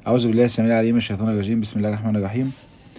أعوذ بالله السميع العليم من الشيطان الرجيم بسم الله الرحمن الرحيم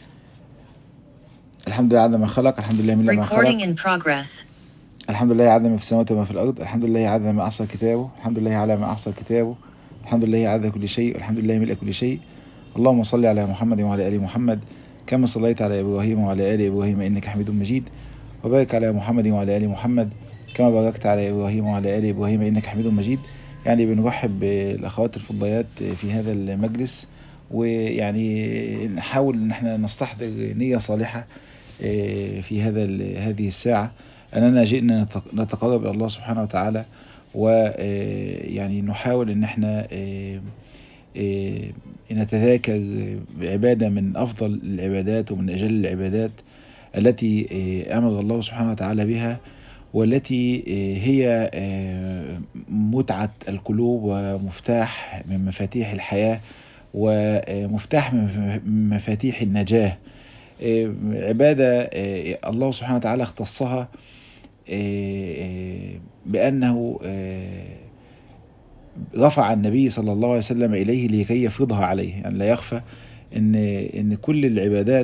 الحمد لله عدد ما خلق الحمد لله من ما Recording خلق in progress. الحمد لله عدد ما في السماوات وما في الأرض الحمد لله عدد ما أحصى كتابه الحمد لله على ما أحصى كتابه الحمد لله عدد كل شيء والحمد لله ملء كل شيء اللهم صل على محمد وعلى آل محمد كما صليت على إبراهيم وعلى آل إبراهيم إنك حميد مجيد وبارك على محمد وعلى آل محمد كما باركت على إبراهيم وعلى آل إبراهيم إنك حميد مجيد يعني بنرحب بالأخوات الفضيات في هذا المجلس ويعني نحاول ان احنا نستحضر نية صالحة في هذا هذه الساعة أننا جئنا نتقرب إلى الله سبحانه وتعالى ويعني نحاول ان احنا نتذاكر عبادة من أفضل العبادات ومن أجل العبادات التي أمر الله سبحانه وتعالى بها والتي هي متعة القلوب ومفتاح من مفاتيح الحياة ومفتاح من مفاتيح النجاة عبادة الله سبحانه وتعالى اختصها بأنه رفع النبي صلى الله عليه وسلم إليه لكي يفرضها عليه يعني لا يخفى إن, إن كل العبادات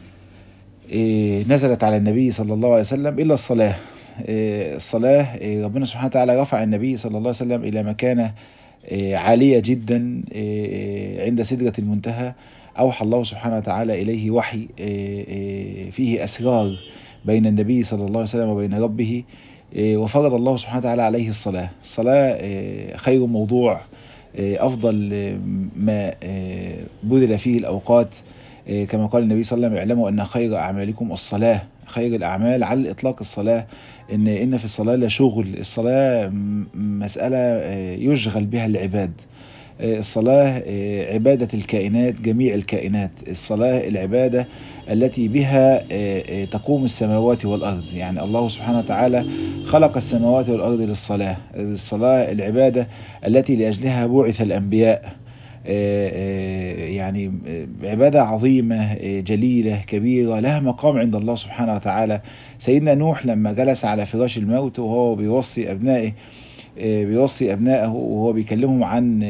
نزلت على النبي صلى الله عليه وسلم إلا الصلاة الصلاة ربنا سبحانه وتعالى رفع النبي صلى الله عليه وسلم إلى مكانة عالية جدا عند سدرة المنتهى أوحى الله سبحانه وتعالى إليه وحي فيه أسرار بين النبي صلى الله عليه وسلم وبين ربه وفرض الله سبحانه وتعالى عليه الصلاة الصلاة خير موضوع أفضل ما بذل فيه الأوقات كما قال النبي صلى الله عليه وسلم اعلموا أن خير أعمالكم الصلاة خير الأعمال على الإطلاق الصلاة إن إن في الصلاة لا شغل الصلاة مسألة يشغل بها العباد الصلاة عبادة الكائنات جميع الكائنات الصلاة العبادة التي بها تقوم السماوات والأرض يعني الله سبحانه وتعالى خلق السماوات والأرض للصلاة الصلاة العبادة التي لأجلها بعث الأنبياء يعني عبادة عظيمة جليلة كبيرة لها مقام عند الله سبحانه وتعالى سيدنا نوح لما جلس على فراش الموت وهو بيوصي أبنائه بيوصي أبنائه وهو بيكلمهم عن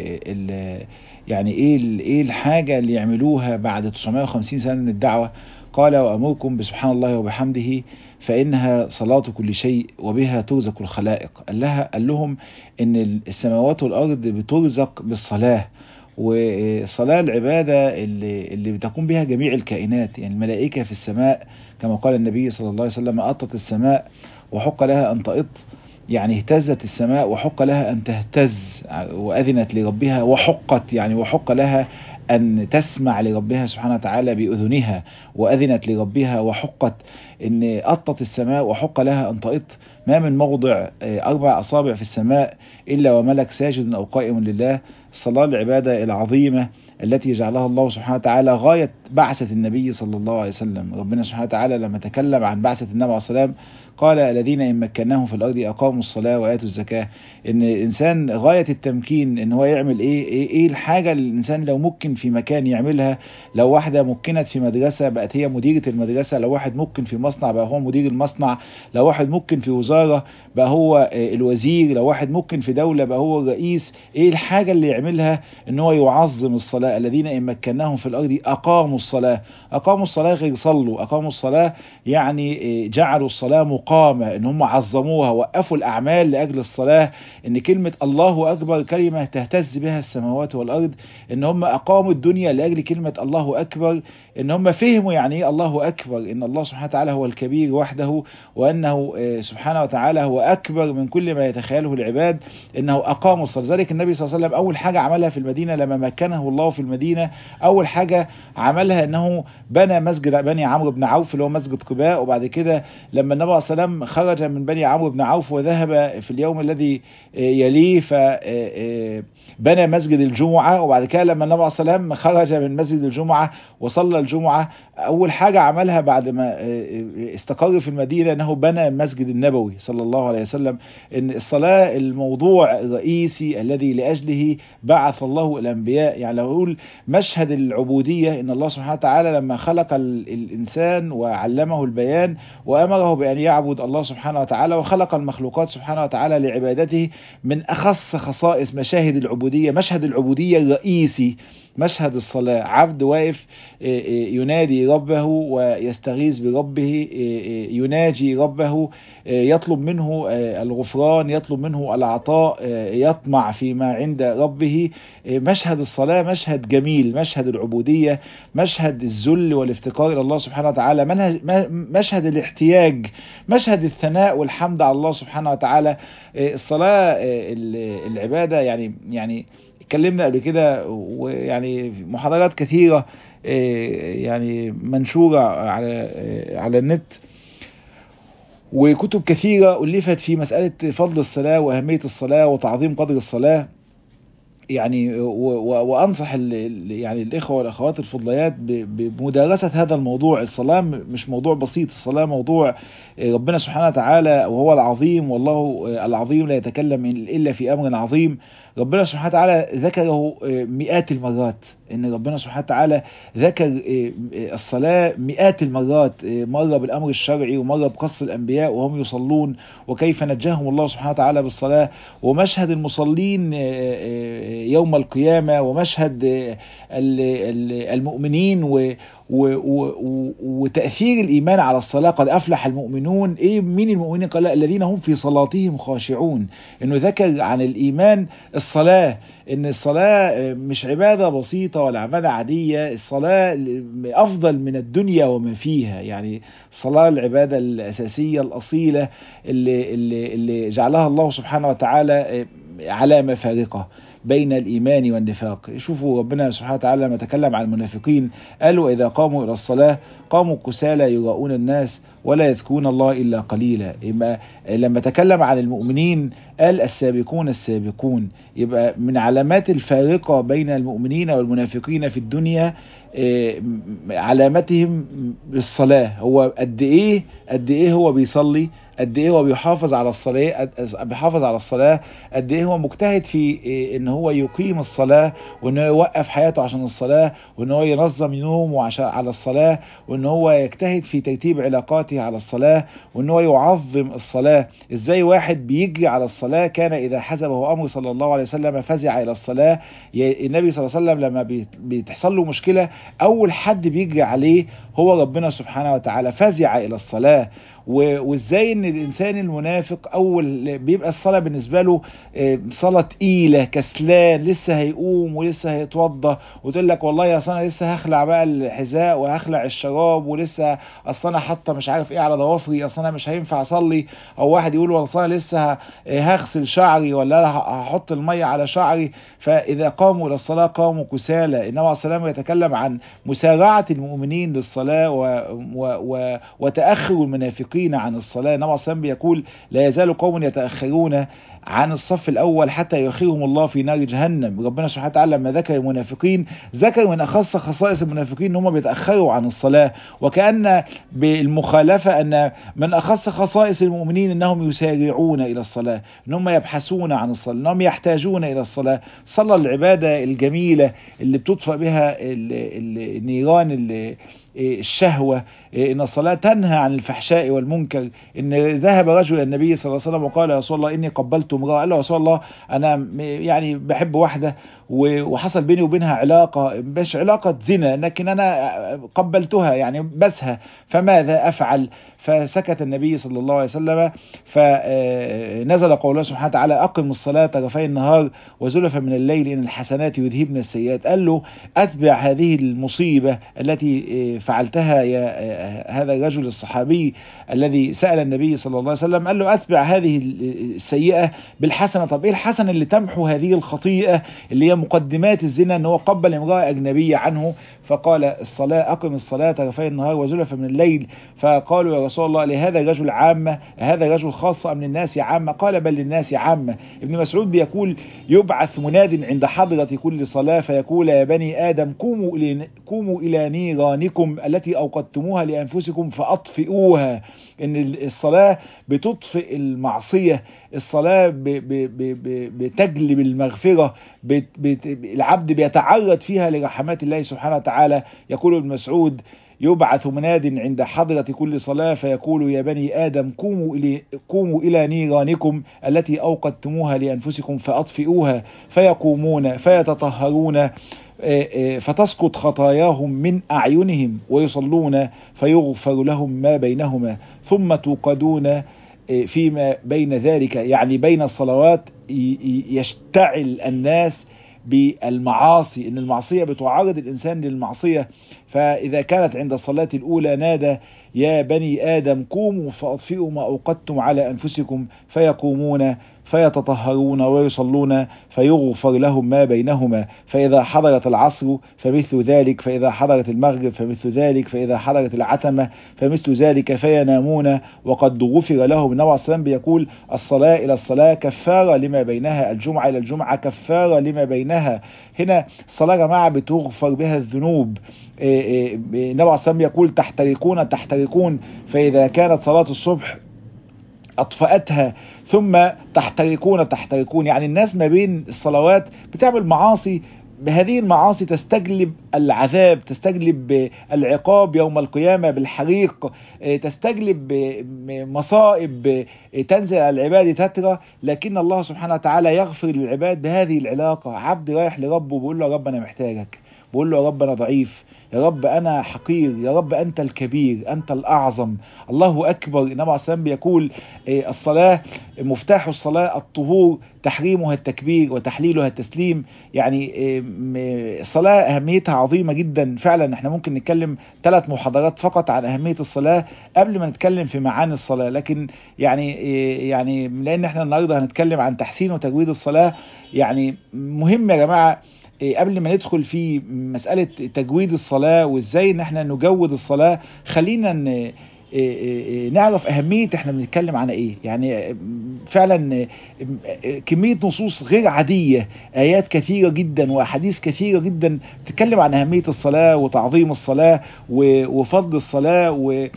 يعني إيه إيه الحاجة اللي يعملوها بعد 950 سنة من الدعوة قال وأمركم بسبحان الله وبحمده فإنها صلاة كل شيء وبها ترزق الخلائق قال, لها قال لهم إن السماوات والأرض بترزق بالصلاة والصلاة العبادة اللي, اللي بتقوم بها جميع الكائنات يعني الملائكة في السماء كما قال النبي صلى الله عليه وسلم أطت السماء وحق لها أن تأط يعني اهتزت السماء وحق لها أن تهتز وأذنت لربها وحقت يعني وحق لها أن تسمع لربها سبحانه وتعالى بأذنها وأذنت لربها وحقت أن أطت السماء وحق لها أن تأط ما من موضع أربع أصابع في السماء إلا وملك ساجد أو قائم لله الصلاة العبادة العظيمة التي جعلها الله سبحانه وتعالى غاية بعثة النبي صلى الله عليه وسلم ربنا سبحانه وتعالى لما تكلم عن بعثة النبي عليه السلام قال الذين إن مكناهم في الأرض أقاموا الصلاة وآتوا الزكاة إن الإنسان غاية التمكين إن هو يعمل إيه إيه, إيه الحاجة اللي الإنسان لو ممكن في مكان يعملها لو واحدة مكنت في مدرسة بقت هي مديرة المدرسة لو واحد ممكن في مصنع بقى هو مدير المصنع لو واحد ممكن في وزارة بقى هو الوزير لو واحد ممكن في دولة بقى هو الرئيس إيه الحاجة اللي يعملها إن هو يعظم الصلاة الذين إن مكناهم في الأرض أقاموا الصلاة أقاموا الصلاة غير صلوا أقاموا الصلاة يعني جعلوا الصلاة مقامة إن هم عظموها وقفوا الأعمال لأجل الصلاة إن كلمة الله أكبر كلمة تهتز بها السماوات والأرض إن هم أقاموا الدنيا لأجل كلمة الله أكبر إن هم فهموا يعني إيه الله أكبر إن الله سبحانه وتعالى هو الكبير وحده وأنه سبحانه وتعالى هو أكبر من كل ما يتخيله العباد إنه أقاموا الصلاة ذلك النبي صلى الله عليه وسلم أول حاجة عملها في المدينة لما مكنه الله في المدينة أول حاجة عملها إنه بنى مسجد بني عمرو بن عوف اللي هو مسجد قباء وبعد كده لما النبي صلى الله عليه وسلم خرج من بني عمرو بن عوف وذهب في اليوم الذي يليه ف بنى مسجد الجمعة وبعد كده لما النبي صلى الله عليه وسلم خرج من مسجد الجمعة وصلى الجمعة أول حاجة عملها بعد ما استقر في المدينة أنه بنى المسجد النبوي صلى الله عليه وسلم إن الصلاة الموضوع الرئيسي الذي لأجله بعث الله الأنبياء يعني لو أقول مشهد العبودية إن الله سبحانه وتعالى لما خلق الإنسان وعلمه البيان وأمره بأن يعبد الله سبحانه وتعالى وخلق المخلوقات سبحانه وتعالى لعبادته من أخص خصائص مشاهد العبودية مشهد العبودية الرئيسي مشهد الصلاة عبد واقف ينادي ربه ويستغيث بربه يناجي ربه يطلب منه الغفران يطلب منه العطاء يطمع فيما عند ربه مشهد الصلاة مشهد جميل مشهد العبودية مشهد الذل والافتقار إلى الله سبحانه وتعالى مشهد الاحتياج مشهد الثناء والحمد على الله سبحانه وتعالى الصلاة العبادة يعني يعني اتكلمنا قبل كده ويعني محاضرات كثيرة يعني منشورة على على النت وكتب كثيرة ألفت في مسألة فضل الصلاة وأهمية الصلاة وتعظيم قدر الصلاة يعني وانصح يعني الاخوه والاخوات الفضليات بمدارسه هذا الموضوع الصلاه مش موضوع بسيط الصلاه موضوع ربنا سبحانه وتعالى وهو العظيم والله العظيم لا يتكلم الا في امر عظيم ربنا سبحانه وتعالى ذكره مئات المرات ان ربنا سبحانه وتعالى ذكر الصلاة مئات المرات مرة بالامر الشرعي ومرة بقص الانبياء وهم يصلون وكيف نجاهم الله سبحانه وتعالى بالصلاة ومشهد المصلين يوم القيامة ومشهد المؤمنين و وتأثير الإيمان على الصلاة قد أفلح المؤمنون إيه مين المؤمنين قال الذين هم في صلاتهم خاشعون إنه ذكر عن الإيمان الصلاة إن الصلاة مش عبادة بسيطة ولا عبادة عادية الصلاة أفضل من الدنيا وما فيها يعني الصلاة العبادة الأساسية الأصيلة اللي, اللي, اللي جعلها الله سبحانه وتعالى علامة فارقة بين الإيمان والنفاق شوفوا ربنا سبحانه وتعالى لما تكلم عن المنافقين قال وإذا قاموا إلى الصلاة قاموا كسالى يراؤون الناس ولا يذكرون الله إلا قليلا يبقى لما تكلم عن المؤمنين قال السابقون السابقون يبقى من علامات الفارقة بين المؤمنين والمنافقين في الدنيا علامتهم بالصلاة هو قد ايه قد ايه هو بيصلي قد ايه هو بيحافظ على الصلاة بيحافظ على الصلاة قد ايه هو مجتهد في ان هو يقيم الصلاة وان هو يوقف حياته عشان الصلاة وان هو ينظم نومه عشان على الصلاة وان هو يجتهد في ترتيب علاقاته على الصلاة وان هو يعظم الصلاة ازاي واحد بيجري على الصلاة كان اذا حسبه امر صلى الله عليه وسلم فزع الى الصلاة النبي صلى الله عليه وسلم لما بتحصل له مشكلة اول حد بيجري عليه هو ربنا سبحانه وتعالى فزع الى الصلاة وازاي ان الانسان المنافق اول بيبقى الصلاة بالنسبة له صلاة تقيلة كسلان لسه هيقوم ولسه هيتوضى وتقول لك والله يا انا لسه هخلع بقى الحذاء وهخلع الشراب ولسه اصل انا حاطه مش عارف ايه على ضوافري اصل انا مش هينفع اصلي او واحد يقول والله انا لسه هغسل شعري ولا انا هحط المية على شعري فاذا قاموا الى الصلاة قاموا كسالى النبي عليه الصلاه يتكلم عن مسارعة المؤمنين للصلاة و و و وتأخر المنافقين عن الصلاة النبي عليه الصلاه بيقول لا يزال قوم يتأخرون عن الصف الأول حتى يخيرهم الله في نار جهنم ربنا سبحانه وتعالى لما ذكر المنافقين ذكر من أخص خصائص المنافقين ان هم بيتأخروا عن الصلاة وكأن بالمخالفة أن من أخص خصائص المؤمنين أنهم يسارعون إلى الصلاة أنهم يبحثون عن الصلاة أنهم يحتاجون إلى الصلاة صلى العبادة الجميلة اللي بتطفأ بها النيران اللي الشهوة إن الصلاة تنهى عن الفحشاء والمنكر إن ذهب رجل النبي صلى الله عليه وسلم وقال يا رسول الله إني قبلت امرأة قال له يا رسول الله أنا يعني بحب واحدة وحصل بيني وبينها علاقة مش علاقة زنا لكن أنا قبلتها يعني بسها فماذا أفعل فسكت النبي صلى الله عليه وسلم فنزل قوله سبحانه وتعالى أقم الصلاة طرفي النهار وزلف من الليل إن الحسنات يذهبن السيئات قال له أتبع هذه المصيبة التي فعلتها يا هذا الرجل الصحابي الذي سأل النبي صلى الله عليه وسلم قال له أتبع هذه السيئة بالحسنة طب إيه الحسنة اللي تمحو هذه الخطيئة اللي هي مقدمات الزنا أنه قبل امرأة أجنبية عنه فقال الصلاة أقم الصلاة طرفي النهار وزلف من الليل فقالوا يا رسول الله لهذا الرجل عامة هذا الرجل خاصة أم للناس عامة قال بل للناس عامة ابن مسعود بيقول يبعث مناد عند حضرة كل صلاة فيقول يا بني آدم قوموا إلى, قوموا إلى نيرانكم التي أوقدتموها لأنفسكم فأطفئوها ان الصلاة بتطفئ المعصية الصلاة بتجلب المغفرة العبد بيتعرض فيها لرحمات الله سبحانه وتعالى يقول ابن مسعود يبعث مناد عند حضرة كل صلاة فيقول يا بني آدم قوموا إلى, قوموا إلى نيرانكم التي أوقدتموها لأنفسكم فأطفئوها فيقومون فيتطهرون فتسقط خطاياهم من أعينهم ويصلون فيغفر لهم ما بينهما ثم توقدون فيما بين ذلك يعني بين الصلوات يشتعل الناس بالمعاصي ان المعصية بتعرض الانسان للمعصية فاذا كانت عند الصلاة الاولى نادى يا بني ادم قوموا فاطفئوا ما اوقدتم على انفسكم فيقومون فيتطهرون ويصلون فيغفر لهم ما بينهما فإذا حضرت العصر فمثل ذلك فإذا حضرت المغرب فمثل ذلك فإذا حضرت العتمة فمثل ذلك فينامون وقد غفر لهم النبي عليه الصلاة بيقول الصلاة إلى الصلاة كفارة لما بينها الجمعة إلى الجمعة كفارة لما بينها هنا الصلاة يا جماعة بتغفر بها الذنوب النبي عليه الصلاة يقول تحترقون تحترقون فإذا كانت صلاة الصبح أطفأتها ثم تحترقون تحترقون يعني الناس ما بين الصلوات بتعمل معاصي بهذه المعاصي تستجلب العذاب تستجلب العقاب يوم القيامة بالحريق تستجلب مصائب تنزل على العباد تترى لكن الله سبحانه وتعالى يغفر للعباد بهذه العلاقة عبد رايح لربه بيقول له يا رب أنا محتاجك بقول له يا رب أنا ضعيف يا رب أنا حقير يا رب أنت الكبير أنت الأعظم الله أكبر النبي عليه الصلاة بيقول الصلاة مفتاح الصلاة الطهور تحريمها التكبير وتحليلها التسليم يعني الصلاة أهميتها عظيمة جدا فعلا احنا ممكن نتكلم ثلاث محاضرات فقط عن أهمية الصلاة قبل ما نتكلم في معاني الصلاة لكن يعني يعني لأن احنا النهاردة هنتكلم عن تحسين وتجويد الصلاة يعني مهم يا جماعة قبل ما ندخل في مسألة تجويد الصلاة وازاي ان احنا نجود الصلاة خلينا نعرف اهمية احنا بنتكلم عن ايه يعني فعلا كمية نصوص غير عادية ايات كثيرة جدا واحاديث كثيرة جدا تتكلم عن اهمية الصلاة وتعظيم الصلاة وفضل الصلاة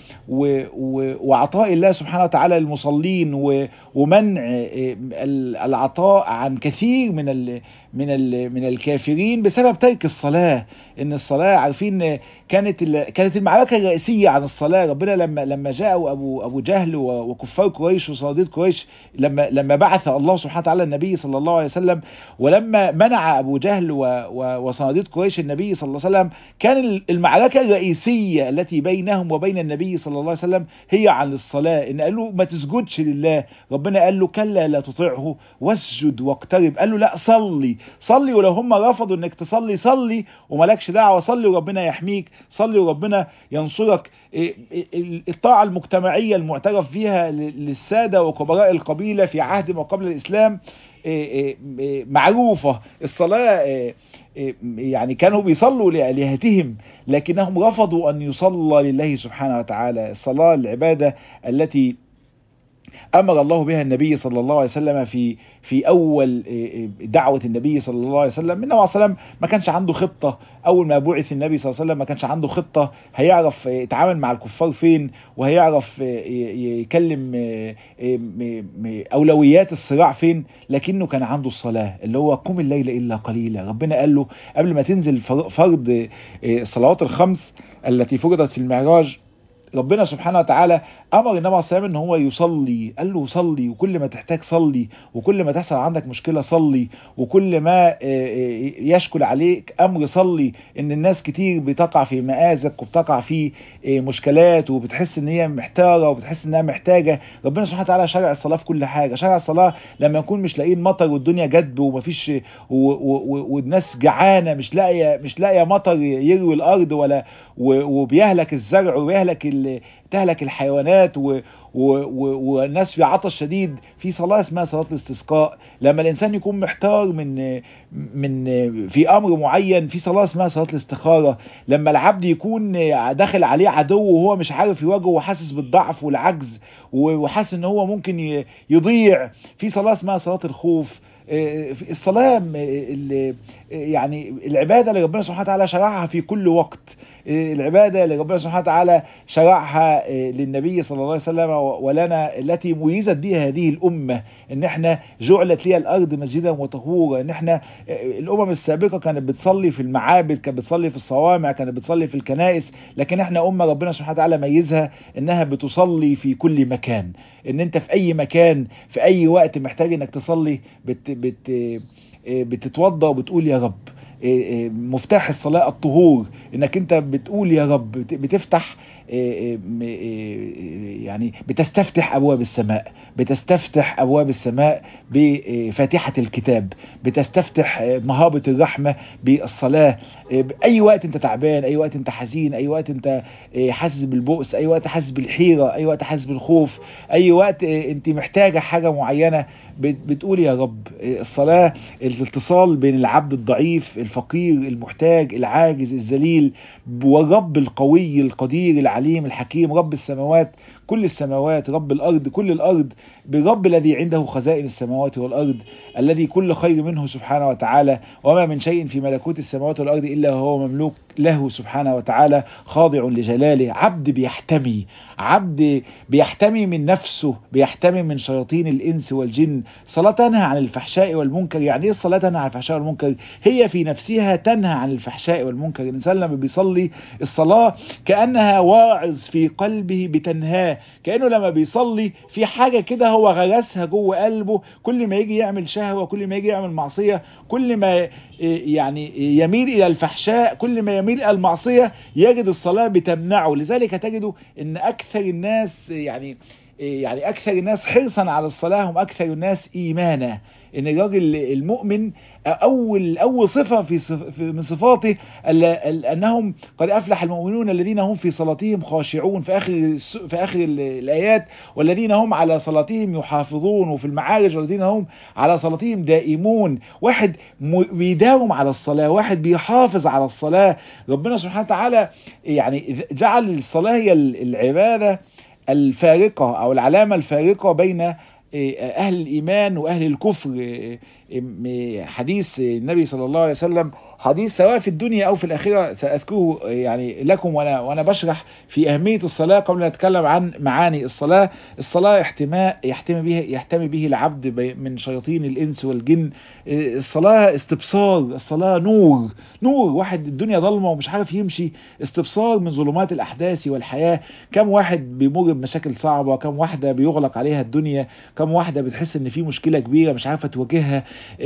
وعطاء الله سبحانه وتعالى للمصلين ومنع العطاء عن كثير من ال من ال من الكافرين بسبب ترك الصلاة ان الصلاة عارفين كانت كانت المعركة الرئيسية عن الصلاة ربنا لما لما جاءوا ابو ابو جهل وكفار قريش وصناديد قريش لما لما بعث الله سبحانه وتعالى النبي صلى الله عليه وسلم ولما منع ابو جهل وصناديد قريش النبي صلى الله عليه وسلم كان المعركة الرئيسية التي بينهم وبين النبي صلى الله عليه وسلم هي عن الصلاة ان قال له ما تسجدش لله ربنا قال له كلا لا تطيعه واسجد واقترب قال له لا صلي صلي ولو هم رفضوا انك تصلي صلي وملكش دعوه صلي وربنا يحميك صلي وربنا ينصرك الطاعه المجتمعيه المعترف فيها للساده وكبراء القبيله في عهد ما قبل الاسلام معروفه الصلاه يعني كانوا بيصلوا لآلهتهم لكنهم رفضوا أن يصلى لله سبحانه وتعالى الصلاة العبادة التي امر الله بها النبي صلى الله عليه وسلم في في اول دعوه النبي صلى الله عليه وسلم النبي عليه وسلم ما كانش عنده خطه اول ما بعث النبي صلى الله عليه وسلم ما كانش عنده خطه هيعرف يتعامل مع الكفار فين وهيعرف يكلم اولويات الصراع فين لكنه كان عنده الصلاه اللي هو قم الليل الا قليلا ربنا قال له قبل ما تنزل فرض الصلوات الخمس التي فرضت في المعراج ربنا سبحانه وتعالى امر النبي عليه الصلاه ان هو يصلي قال له صلي وكل ما تحتاج صلي وكل ما تحصل عندك مشكله صلي وكل ما يشكل عليك امر صلي ان الناس كتير بتقع في مآزق وبتقع في مشكلات وبتحس ان هي محتاره وبتحس انها محتاجه ربنا سبحانه وتعالى شرع الصلاه في كل حاجه شرع الصلاه لما يكون مش لاقيين مطر والدنيا جدب ومفيش والناس جعانه مش لاقيه مش لاقيه مطر يروي الارض ولا وبيهلك الزرع وبيهلك تهلك الحيوانات و... و... و... والناس في عطش شديد في صلاة اسمها صلاة الاستسقاء لما الإنسان يكون محتار من من في أمر معين في صلاة اسمها صلاة الاستخارة لما العبد يكون داخل عليه عدو وهو مش عارف يواجهه وحاسس بالضعف والعجز وحاسس ان هو ممكن يضيع في صلاة اسمها صلاة الخوف الصلاة يعني العبادة اللي ربنا سبحانه وتعالى شرعها في كل وقت العبادة اللي ربنا سبحانه وتعالى شرعها للنبي صلى الله عليه وسلم ولنا التي ميزت بها هذه الأمة ان احنا جعلت لي الأرض مسجدا وطهورا ان احنا الأمم السابقة كانت بتصلي في المعابد كانت بتصلي في الصوامع كانت بتصلي في الكنائس لكن احنا أمة ربنا سبحانه وتعالى ميزها انها بتصلي في كل مكان ان انت في اي مكان في اي وقت محتاج انك تصلي بت بت بتتوضى وبتقول يا رب مفتاح الصلاة الطهور انك انت بتقول يا رب بتفتح يعني بتستفتح ابواب السماء بتستفتح ابواب السماء بفاتحة الكتاب بتستفتح مهابة الرحمة بالصلاة اي وقت انت تعبان اي وقت انت حزين اي وقت انت حاسس بالبؤس اي وقت حاسس بالحيرة اي وقت حاسس بالخوف اي وقت انت محتاجة حاجة معينة بتقول يا رب الصلاة الاتصال بين العبد الضعيف الفقير المحتاج العاجز الذليل والرب القوي القدير العليم الحكيم رب السماوات كل السماوات رب الأرض كل الأرض بالرب الذي عنده خزائن السماوات والأرض الذي كل خير منه سبحانه وتعالى وما من شيء في ملكوت السماوات والأرض إلا هو مملوك له سبحانه وتعالى خاضع لجلاله عبد بيحتمي عبد بيحتمي من نفسه بيحتمي من شياطين الإنس والجن صلاة تنهى عن الفحشاء والمنكر يعني ايه الصلاة تنهى عن الفحشاء والمنكر هي في نفسها تنهى عن الفحشاء والمنكر الإنسان لما بيصلي الصلاة كأنها واعظ في قلبه بتنهاه كأنه لما بيصلي في حاجة كده هو غرسها جوه قلبه كل ما يجي يعمل شهوة كل ما يجي يعمل معصية كل ما يعني يميل إلى الفحشاء كل ما يميل إلى المعصية يجد الصلاة بتمنعه لذلك تجد أن أكثر الناس يعني يعني أكثر الناس حرصا على الصلاة هم أكثر الناس إيمانا ان الراجل المؤمن اول اول صفه في, صف في من صفاته انهم قد افلح المؤمنون الذين هم في صلاتهم خاشعون في اخر في اخر الايات والذين هم على صلاتهم يحافظون وفي المعارج والذين هم على صلاتهم دائمون واحد بيداوم على الصلاه واحد بيحافظ على الصلاه ربنا سبحانه وتعالى يعني جعل الصلاه هي العباده الفارقه او العلامه الفارقه بين أهل الإيمان وأهل الكفر حديث النبي صلى الله عليه وسلم حديث سواء في الدنيا أو في الآخرة سأذكره يعني لكم وأنا, وأنا بشرح في أهمية الصلاة قبل أن أتكلم عن معاني الصلاة الصلاة احتماء يحتمي به يحتمي به العبد من شياطين الإنس والجن الصلاة استبصار الصلاة نور نور واحد الدنيا ضلمة ومش عارف يمشي استبصار من ظلمات الأحداث والحياة كم واحد بيمر بمشاكل صعبة كم واحدة بيغلق عليها الدنيا كم واحدة بتحس ان في مشكلة كبيرة مش عارفة تواجهها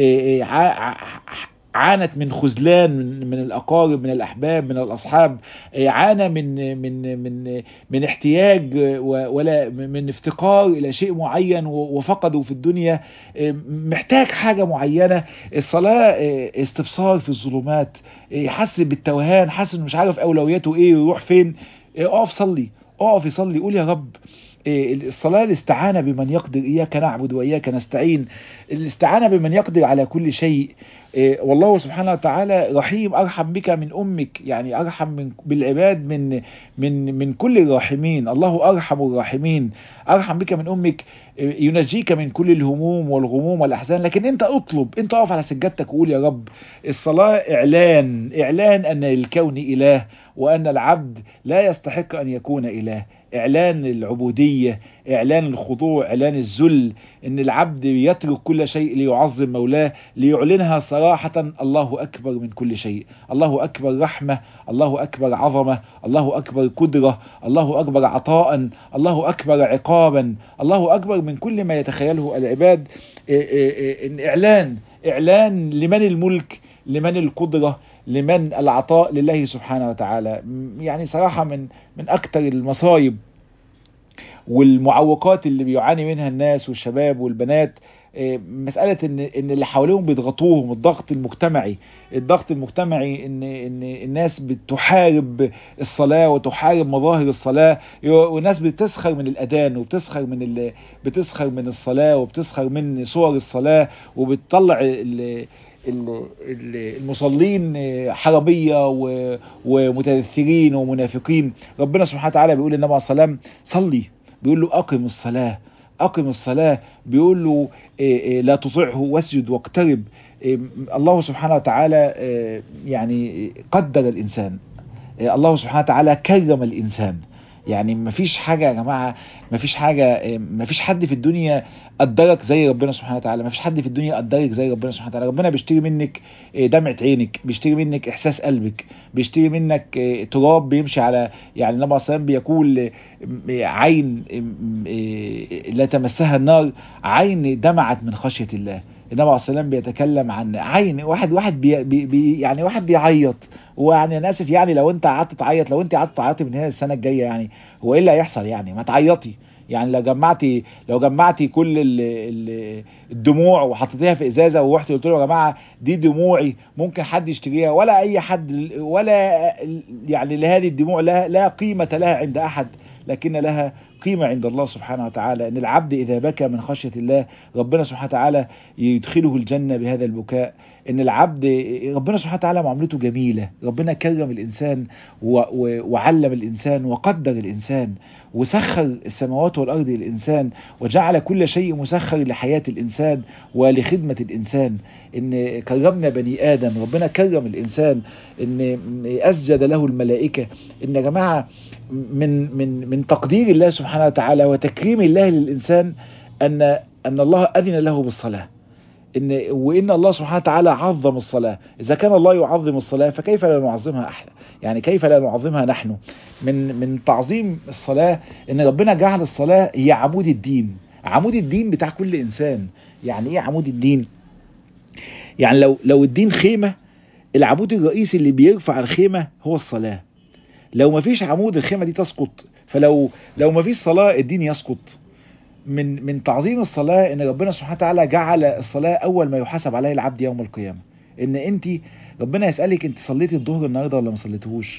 عانت من خذلان من, من الاقارب من الاحباب من الاصحاب عانى من من من من احتياج ولا من افتقار الى شيء معين وفقده في الدنيا محتاج حاجه معينه الصلاه استبصار في الظلمات يحس بالتوهان حاسس انه مش عارف اولوياته ايه ويروح فين اقف صلي اقف يصلي قول يا رب الصلاة الاستعانة بمن يقدر إياك نعبد وإياك نستعين الاستعانة بمن يقدر على كل شيء والله سبحانه وتعالى رحيم أرحم بك من أمك يعني أرحم من بالعباد من من من كل الراحمين الله أرحم الراحمين أرحم بك من أمك ينجيك من كل الهموم والغموم والأحزان لكن أنت أطلب أنت أقف على سجادتك وقول يا رب الصلاة إعلان إعلان أن الكون إله وأن العبد لا يستحق أن يكون إله إعلان العبودية إعلان الخضوع إعلان الذل إن العبد يترك كل شيء ليعظم مولاه ليعلنها صراحة الله أكبر من كل شيء الله أكبر رحمة الله أكبر عظمة الله أكبر قدرة الله أكبر عطاء الله أكبر عقابا الله أكبر من كل ما يتخيله العباد إن إعلان إعلان لمن الملك لمن القدرة لمن العطاء لله سبحانه وتعالى يعني صراحة من من أكثر المصايب والمعوقات اللي بيعاني منها الناس والشباب والبنات مسألة ان ان اللي حواليهم بيضغطوهم الضغط المجتمعي الضغط المجتمعي ان ان الناس بتحارب الصلاة وتحارب مظاهر الصلاة والناس بتسخر من الاذان وبتسخر من ال... بتسخر من الصلاة وبتسخر من صور الصلاة وبتطلع ال... المصلين حربية ومتذثرين ومنافقين ربنا سبحانه وتعالى بيقول للنبي عليه الصلاة والسلام صلي بيقول له أقم الصلاة أقم الصلاة بيقول له لا تطعه واسجد واقترب الله سبحانه وتعالى يعني قدر الإنسان الله سبحانه وتعالى كرم الإنسان يعني مفيش حاجة يا جماعة مفيش حاجة مفيش حد في الدنيا قدرك زي ربنا سبحانه وتعالى مفيش حد في الدنيا قدرك زي ربنا سبحانه وتعالى ربنا بيشتري منك دمعة عينك بيشتري منك احساس قلبك بيشتري منك تراب بيمشي على يعني النبي صلى الله عليه وسلم بيقول عين لا تمسها النار عين دمعت من خشية الله النبي عليه السلام بيتكلم عن عين واحد واحد بي بي بي يعني واحد بيعيط ويعني انا اسف يعني لو انت قعدت تعيط لو انت قعدت تعيطي من هنا السنه الجايه يعني هو ايه اللي هيحصل يعني ما تعيطي يعني لو جمعتي لو جمعتي كل ال ال الدموع وحطيتيها في ازازه ورحت قلت له يا جماعه دي دموعي ممكن حد يشتريها ولا اي حد ولا يعني لهذه الدموع لا لا قيمه لها عند احد لكن لها قيمة عند الله سبحانه وتعالى ان العبد اذا بكى من خشية الله ربنا سبحانه وتعالى يدخله الجنة بهذا البكاء ان العبد ربنا سبحانه وتعالى معاملته جميلة ربنا كرم الانسان وعلم الانسان وقدر الانسان وسخر السماوات والارض للانسان وجعل كل شيء مسخر لحياة الانسان ولخدمة الانسان ان كرمنا بني ادم ربنا كرم الانسان ان اسجد له الملائكة ان يا جماعة من من من تقدير الله سبحانه وتعالى وتكريم الله للانسان ان ان الله اذن له بالصلاه ان وان الله سبحانه وتعالى عظم الصلاه اذا كان الله يعظم الصلاه فكيف لا نعظمها احنا يعني كيف لا نعظمها نحن من من تعظيم الصلاه ان ربنا جعل الصلاه هي عمود الدين عمود الدين بتاع كل انسان يعني ايه عمود الدين يعني لو لو الدين خيمه العمود الرئيسي اللي بيرفع الخيمه هو الصلاه لو ما فيش عمود الخيمه دي تسقط فلو لو ما فيش صلاه الدين يسقط من من تعظيم الصلاه ان ربنا سبحانه وتعالى جعل الصلاه اول ما يحاسب عليه العبد يوم القيامه ان انت ربنا يسالك انت صليتي الظهر النهارده ولا ما صليتهوش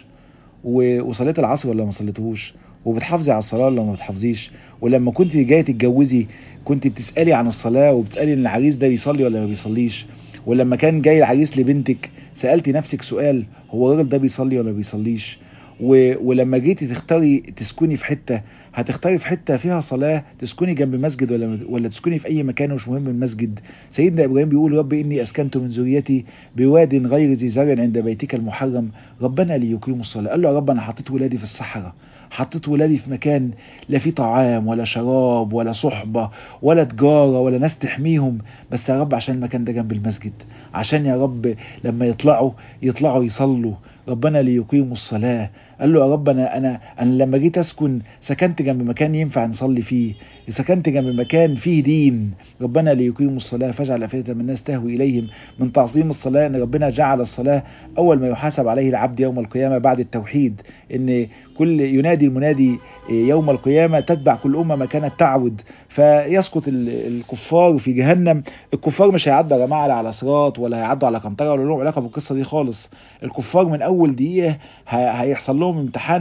وصليت العصر ولا ما صليتهوش وبتحافظي على الصلاه ولا ما بتحافظيش ولما كنت جايه تتجوزي كنت بتسالي عن الصلاه وبتسالي ان العريس ده بيصلي ولا ما بيصليش ولما كان جاي العريس لبنتك سالتي نفسك سؤال هو الراجل ده بيصلي ولا ما بيصليش و... ولما جيتي تختاري تسكني في حته هتختاري في حته فيها صلاه تسكني جنب مسجد ولا ولا تسكني في اي مكان مش مهم المسجد سيدنا ابراهيم بيقول رب اني اسكنت من ذريتي بواد غير ذي زرع عند بيتك المحرم ربنا ليقيموا الصلاه قال له يا رب انا حطيت ولادي في الصحراء حطيت ولادي في مكان لا فيه طعام ولا شراب ولا صحبة ولا تجارة ولا ناس تحميهم بس يا رب عشان المكان ده جنب المسجد عشان يا رب لما يطلعوا يطلعوا يصلوا ربنا ليقيموا الصلاة قال له يا رب انا انا انا لما جيت اسكن سكنت جنب مكان ينفع نصلي فيه سكنت جنب مكان فيه دين ربنا ليقيموا الصلاة فاجعل أفئدة من الناس تهوي إليهم من تعظيم الصلاة أن ربنا جعل الصلاة أول ما يحاسب عليه العبد يوم القيامة بعد التوحيد أن كل ينادي المنادي يوم القيامة تتبع كل أمة ما كانت تعود فيسقط الكفار في جهنم الكفار مش هيعدوا يا جماعة على صراط ولا هيعدوا على قنطرة ولا لهم علاقة بالقصة دي خالص الكفار من أول دقيقة هيحصل لهم امتحان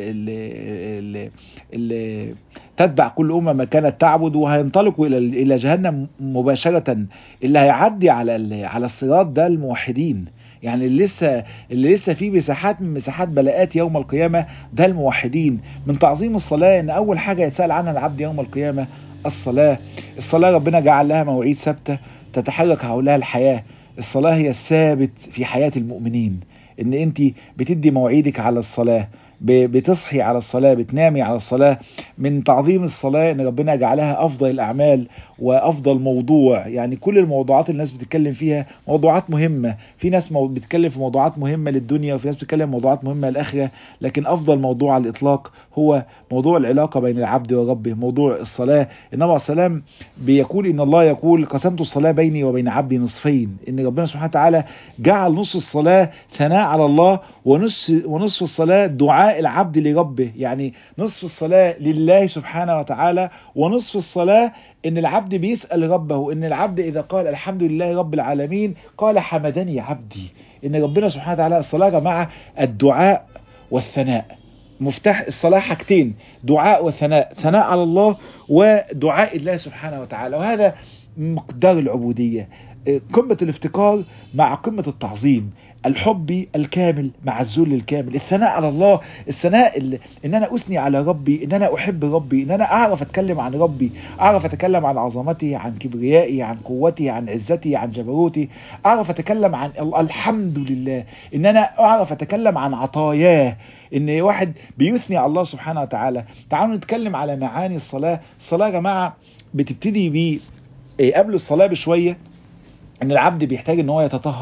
اللي اللي تتبع كل أمة ما كانت تعبد وهينطلقوا إلى إلى جهنم مباشرة اللي هيعدي على على الصراط ده الموحدين يعني اللي لسه اللي لسه فيه مساحات من مساحات بلاءات يوم القيامة ده الموحدين من تعظيم الصلاة ان اول حاجة يتسأل عنها العبد يوم القيامة الصلاة الصلاة ربنا جعل لها مواعيد ثابتة تتحرك حولها الحياة الصلاة هي الثابت في حياة المؤمنين ان انت بتدي مواعيدك على الصلاة بتصحي على الصلاة بتنامي على الصلاة من تعظيم الصلاة ان ربنا جعلها افضل الاعمال وافضل موضوع يعني كل الموضوعات اللي الناس بتتكلم فيها موضوعات مهمة في ناس مو بتتكلم في موضوعات مهمة للدنيا وفي ناس بتتكلم في موضوعات مهمة للاخرة لكن افضل موضوع على الاطلاق هو موضوع العلاقة بين العبد وربه موضوع الصلاة النبي عليه السلام بيقول ان الله يقول قسمت الصلاة بيني وبين عبدي نصفين ان ربنا سبحانه وتعالى جعل نص الصلاة ثناء على الله ونصف ونصف الصلاة دعاء العبد لربه يعني نصف الصلاة لله سبحانه وتعالى ونصف الصلاة ان العبد بيسأل ربه ان العبد اذا قال الحمد لله رب العالمين قال حمدني عبدي ان ربنا سبحانه وتعالى الصلاة يا جماعة الدعاء والثناء مفتاح الصلاة حاجتين دعاء وثناء ثناء على الله ودعاء الله سبحانه وتعالى وهذا مقدار العبودية قمة الافتقار مع قمة التعظيم الحب الكامل مع الذل الكامل الثناء على الله الثناء اللي ان انا اثني على ربي ان انا احب ربي ان انا اعرف اتكلم عن ربي اعرف اتكلم عن عظمتي عن كبريائي عن قوتي عن عزتي عن جبروتي اعرف اتكلم عن الحمد لله ان انا اعرف اتكلم عن عطاياه ان واحد بيثني على الله سبحانه وتعالى تعالوا نتكلم على معاني الصلاة الصلاة يا جماعة بتبتدي ب قبل الصلاة بشوية ان العبد بيحتاج ان هو يتطهر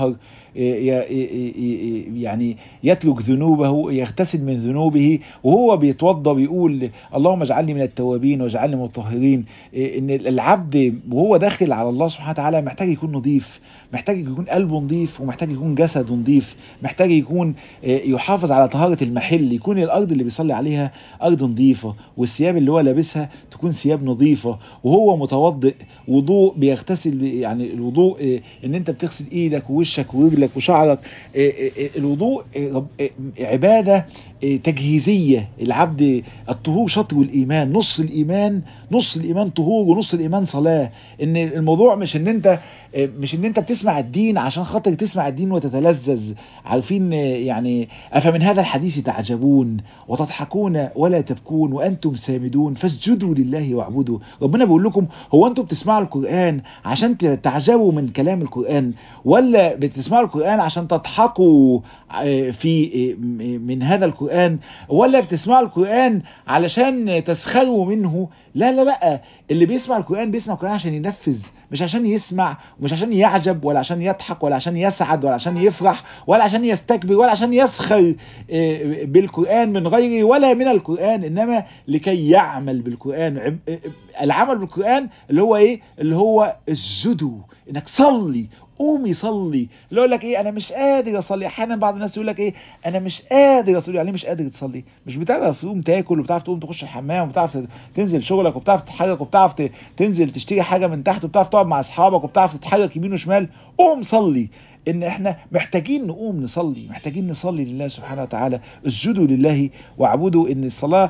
يعني يترك ذنوبه يغتسل من ذنوبه وهو بيتوضى بيقول اللهم اجعلني من التوابين واجعلني من المطهرين ان العبد وهو داخل على الله سبحانه وتعالى محتاج يكون نظيف محتاج يكون قلبه نظيف ومحتاج يكون جسده نظيف محتاج يكون يحافظ على طهارة المحل يكون الأرض اللي بيصلي عليها أرض نظيفة والثياب اللي هو لابسها تكون ثياب نظيفة وهو متوضئ وضوء بيغتسل يعني الوضوء ان انت بتغسل ايدك ووشك ورجلك وشعرك الوضوء عبادة تجهيزية العبد الطهور شطر الإيمان نص الإيمان نص الإيمان طهور ونص الإيمان صلاة ان الموضوع مش ان انت مش ان انت بتسمع الدين عشان خاطر تسمع الدين وتتلذذ عارفين يعني افمن هذا الحديث تعجبون وتضحكون ولا تبكون وانتم سامدون فاسجدوا لله واعبدوا ربنا بيقول لكم هو انتم بتسمعوا القرآن عشان تعجبوا من كلام القرآن ولا بتسمعوا القرآن عشان تضحكوا في من هذا القرآن ولا بتسمعوا القرآن علشان تسخروا منه لا لا لا اللي بيسمع القرآن بيسمع القرآن عشان ينفذ مش عشان يسمع ومش عشان يعجب ولا عشان يضحك ولا عشان يسعد ولا عشان يفرح ولا عشان يستكبر ولا عشان يسخر بالقرآن من غيره ولا من القرآن انما لكي يعمل بالقرآن العمل بالقرآن اللي هو ايه اللي هو اسجدوا انك صلي قوم يصلي اللي يقول لك ايه انا مش قادر اصلي احيانا بعض الناس يقول لك ايه انا مش قادر اصلي يعني مش قادر تصلي مش بتعرف تقوم تاكل وبتعرف تقوم تخش الحمام وبتعرف تنزل شغلك وبتعرف تتحرك وبتعرف تنزل تشتري حاجه من تحت وبتعرف تقعد مع اصحابك وبتعرف تتحرك يمين وشمال قوم صلي ان احنا محتاجين نقوم نصلي محتاجين نصلي لله سبحانه وتعالى اسجدوا لله واعبدوا ان الصلاة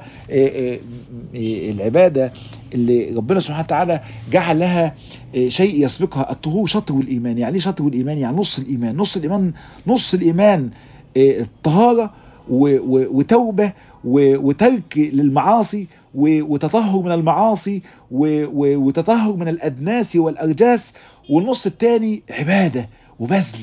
العبادة اللي ربنا سبحانه وتعالى جعل لها شيء يسبقها الطهور شطر الايمان يعني ايه شطر الايمان يعني نص الايمان نص الايمان نص الايمان الطهارة وتوبة وترك للمعاصي وتطهر من المعاصي وتطهر من الأدناس والأرجاس والنص الثاني عبادة وبذل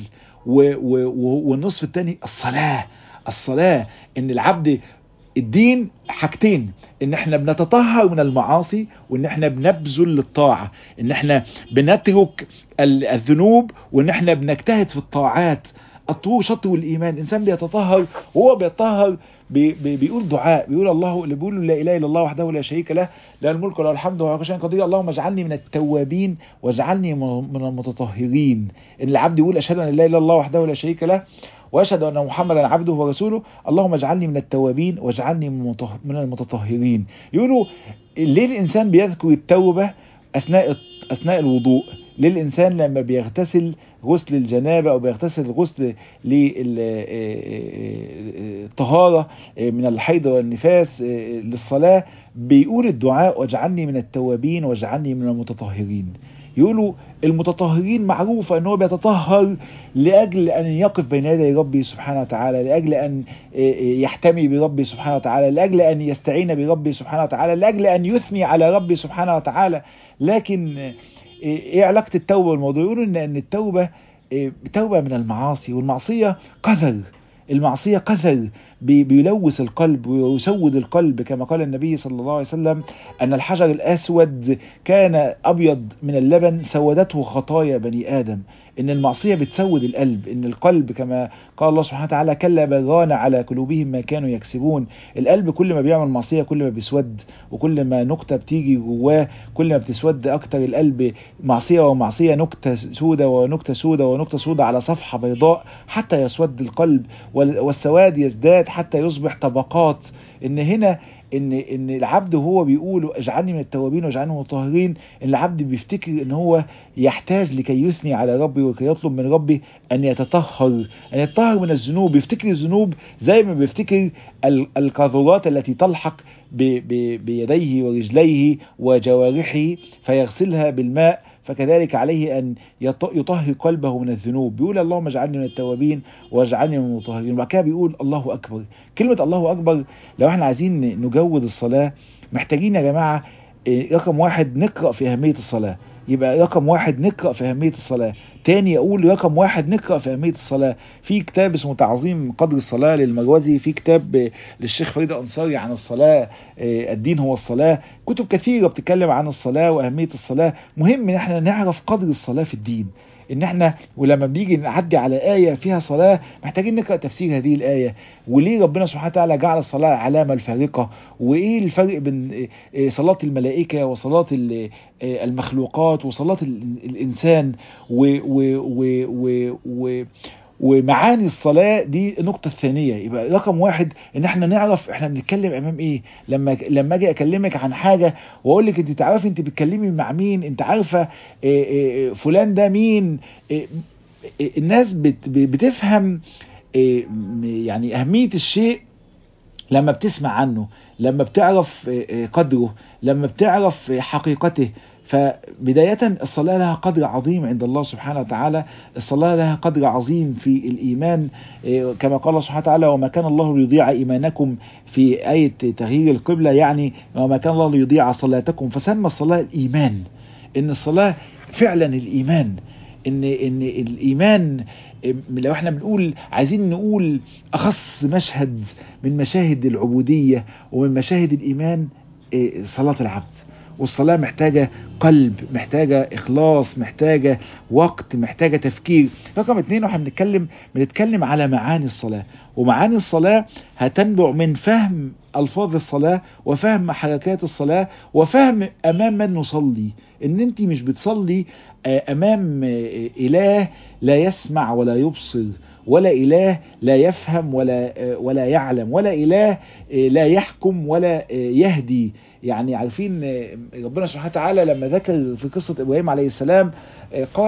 والنصف الثاني الصلاة الصلاة ان العبد الدين حاجتين ان احنا بنتطهر من المعاصي وان احنا بنبذل للطاعة ان احنا بنترك الذنوب وان احنا بنجتهد في الطاعات الطهور شطر الايمان الانسان بيتطهر وهو بيتطهر بي بي بيقول دعاء بيقول الله اللي بيقول لا اله الا الله وحده لا شريك له له الملك وله الحمد وهو كل شيء قدير اللهم اجعلني من التوابين واجعلني من المتطهرين ان العبد يقول اشهد ان لا اله الا الله وحده لا شريك له واشهد ان محمدا عبده ورسوله اللهم اجعلني من التوابين واجعلني من المتطهرين يقولوا ليه الانسان بيذكر التوبه اثناء اثناء الوضوء ليه الانسان لما بيغتسل غسل الجنابه او بيغتسل غسل للطهاره من الحيض والنفاس للصلاه بيقول الدعاء واجعلني من التوابين واجعلني من المتطهرين يقولوا المتطهرين معروفة ان هو بيتطهر لاجل ان يقف بين يدي ربي سبحانه وتعالى لاجل ان يحتمي بربي سبحانه وتعالى لاجل ان يستعين بربي سبحانه وتعالى لاجل ان يثني على ربي سبحانه وتعالى لكن ايه علاقة التوبة بالموضوع يقولوا ان ان التوبة توبة من المعاصي والمعصية قذر المعصية قذر بيلوث القلب ويسود القلب كما قال النبي صلى الله عليه وسلم أن الحجر الأسود كان أبيض من اللبن سودته خطايا بني آدم إن المعصية بتسود القلب إن القلب كما قال الله سبحانه وتعالى كلا بغان على قلوبهم ما كانوا يكسبون القلب كل ما بيعمل معصية كل ما بيسود وكل ما نكتة بتيجي جواه كل ما بتسود أكتر القلب معصية ومعصية نكتة سودة ونكتة سودة ونكتة سودة على صفحة بيضاء حتى يسود القلب والسواد يزداد حتى يصبح طبقات ان هنا ان ان العبد وهو بيقول اجعلني من التوابين واجعلني من المطهرين ان العبد بيفتكر ان هو يحتاج لكي يثني على ربي وكي يطلب من ربي ان يتطهر ان يتطهر من الذنوب بيفتكر الذنوب زي ما بيفتكر القاذورات التي تلحق بيديه ورجليه وجوارحه فيغسلها بالماء فكذلك عليه أن يطهر قلبه من الذنوب بيقول اللهم اجعلني من التوابين واجعلني من المطهرين وبعد كده بيقول الله أكبر كلمة الله أكبر لو احنا عايزين نجود الصلاة محتاجين يا جماعة رقم واحد نقرأ في أهمية الصلاة يبقى رقم واحد نقرأ في أهمية الصلاة تاني أقول رقم واحد نقرأ في أهمية الصلاة في كتاب اسمه تعظيم قدر الصلاة للمروزي في كتاب للشيخ فريد أنصاري عن الصلاة الدين هو الصلاة كتب كثيرة بتتكلم عن الصلاة وأهمية الصلاة مهم إن احنا نعرف قدر الصلاة في الدين ان احنا ولما بنيجي نعدي على آية فيها صلاة محتاجين نقرأ تفسير هذه الآية وليه ربنا سبحانه وتعالى جعل الصلاة العلامة الفارقة وايه الفرق بين صلاة الملائكة وصلاة المخلوقات وصلاة الإنسان و و و و و ومعاني الصلاة دي النقطة الثانية يبقى رقم واحد ان احنا نعرف احنا بنتكلم امام ايه لما لما اجي اكلمك عن حاجة واقول لك انت تعرفي انت بتكلمي مع مين انت عارفة إيه إيه فلان ده مين إيه الناس بت بتفهم يعني اهمية الشيء لما بتسمع عنه لما بتعرف قدره لما بتعرف حقيقته فبداية الصلاة لها قدر عظيم عند الله سبحانه وتعالى الصلاة لها قدر عظيم في الإيمان كما قال الله سبحانه وتعالى وما كان الله ليضيع إيمانكم في آية تغيير القبلة يعني وما كان الله ليضيع صلاتكم فسمى الصلاة الإيمان إن الصلاة فعلا الإيمان إن إن الإيمان لو احنا بنقول عايزين نقول أخص مشهد من مشاهد العبودية ومن مشاهد الإيمان صلاة العبد والصلاة محتاجة قلب محتاجة إخلاص محتاجة وقت محتاجة تفكير رقم اتنين واحنا بنتكلم بنتكلم على معاني الصلاة ومعاني الصلاة هتنبع من فهم ألفاظ الصلاة وفهم حركات الصلاة وفهم أمام من نصلي إن أنت مش بتصلي أمام إله لا يسمع ولا يبصر ولا إله لا يفهم ولا ولا يعلم ولا إله لا يحكم ولا يهدي يعني عارفين ربنا سبحانه وتعالى لما ذكر في قصة إبراهيم عليه السلام قال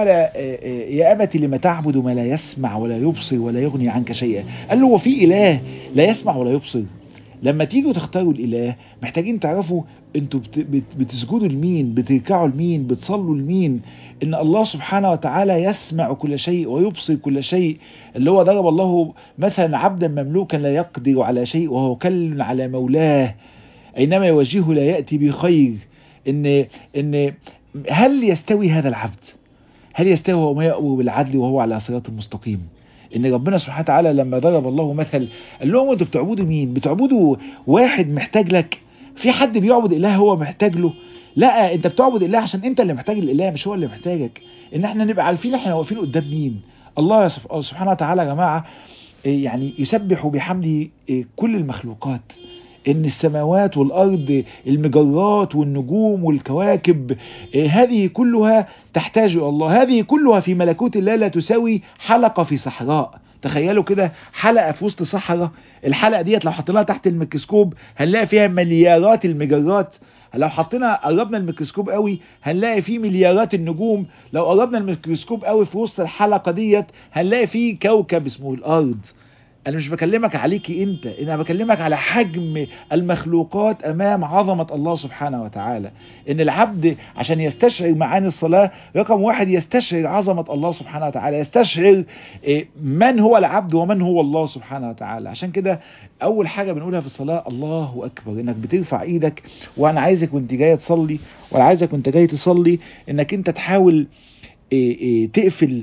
يا أبت لما تعبد ما لا يسمع ولا يبصر ولا يغني عنك شيئا قال له هو في إله لا يسمع ولا يبصر لما تيجوا تختاروا الإله محتاجين تعرفوا انتوا بتسجدوا لمين بتركعوا لمين بتصلوا لمين ان الله سبحانه وتعالى يسمع كل شيء ويبصر كل شيء اللي هو ضرب الله مثلا عبدا مملوكا لا يقدر على شيء وهو كل على مولاه اينما يوجهه لا يأتي بخير ان ان هل يستوي هذا العبد هل يستوي هو ما يأمر بالعدل وهو على صراط مستقيم ان ربنا سبحانه وتعالى لما ضرب الله مثل قال لهم انتوا بتعبدوا مين بتعبدوا واحد محتاج لك في حد بيعبد اله هو محتاج له لا انت بتعبد اله عشان انت اللي محتاج الاله مش هو اللي محتاجك ان احنا نبقى عارفين احنا واقفين قدام مين الله سبحانه وتعالى يا جماعه يعني يسبح بحمده كل المخلوقات ان السماوات والارض المجرات والنجوم والكواكب هذه كلها تحتاج الى الله هذه كلها في ملكوت الله لا تساوي حلقة في صحراء تخيلوا كده حلقة في وسط صحراء الحلقة ديت لو حطيناها تحت الميكروسكوب هنلاقي فيها مليارات المجرات لو حطينا قربنا الميكروسكوب قوي هنلاقي فيه مليارات النجوم لو قربنا الميكروسكوب قوي في وسط الحلقة ديت هنلاقي فيه كوكب اسمه الارض انا مش بكلمك عليكي انت انا بكلمك على حجم المخلوقات امام عظمة الله سبحانه وتعالى ان العبد عشان يستشعر معاني الصلاة رقم واحد يستشعر عظمة الله سبحانه وتعالى يستشعر من هو العبد ومن هو الله سبحانه وتعالى عشان كده اول حاجة بنقولها في الصلاة الله اكبر انك بترفع ايدك وانا عايزك وانت جاي تصلي ولا عايزك وانت جاي تصلي انك انت تحاول تقفل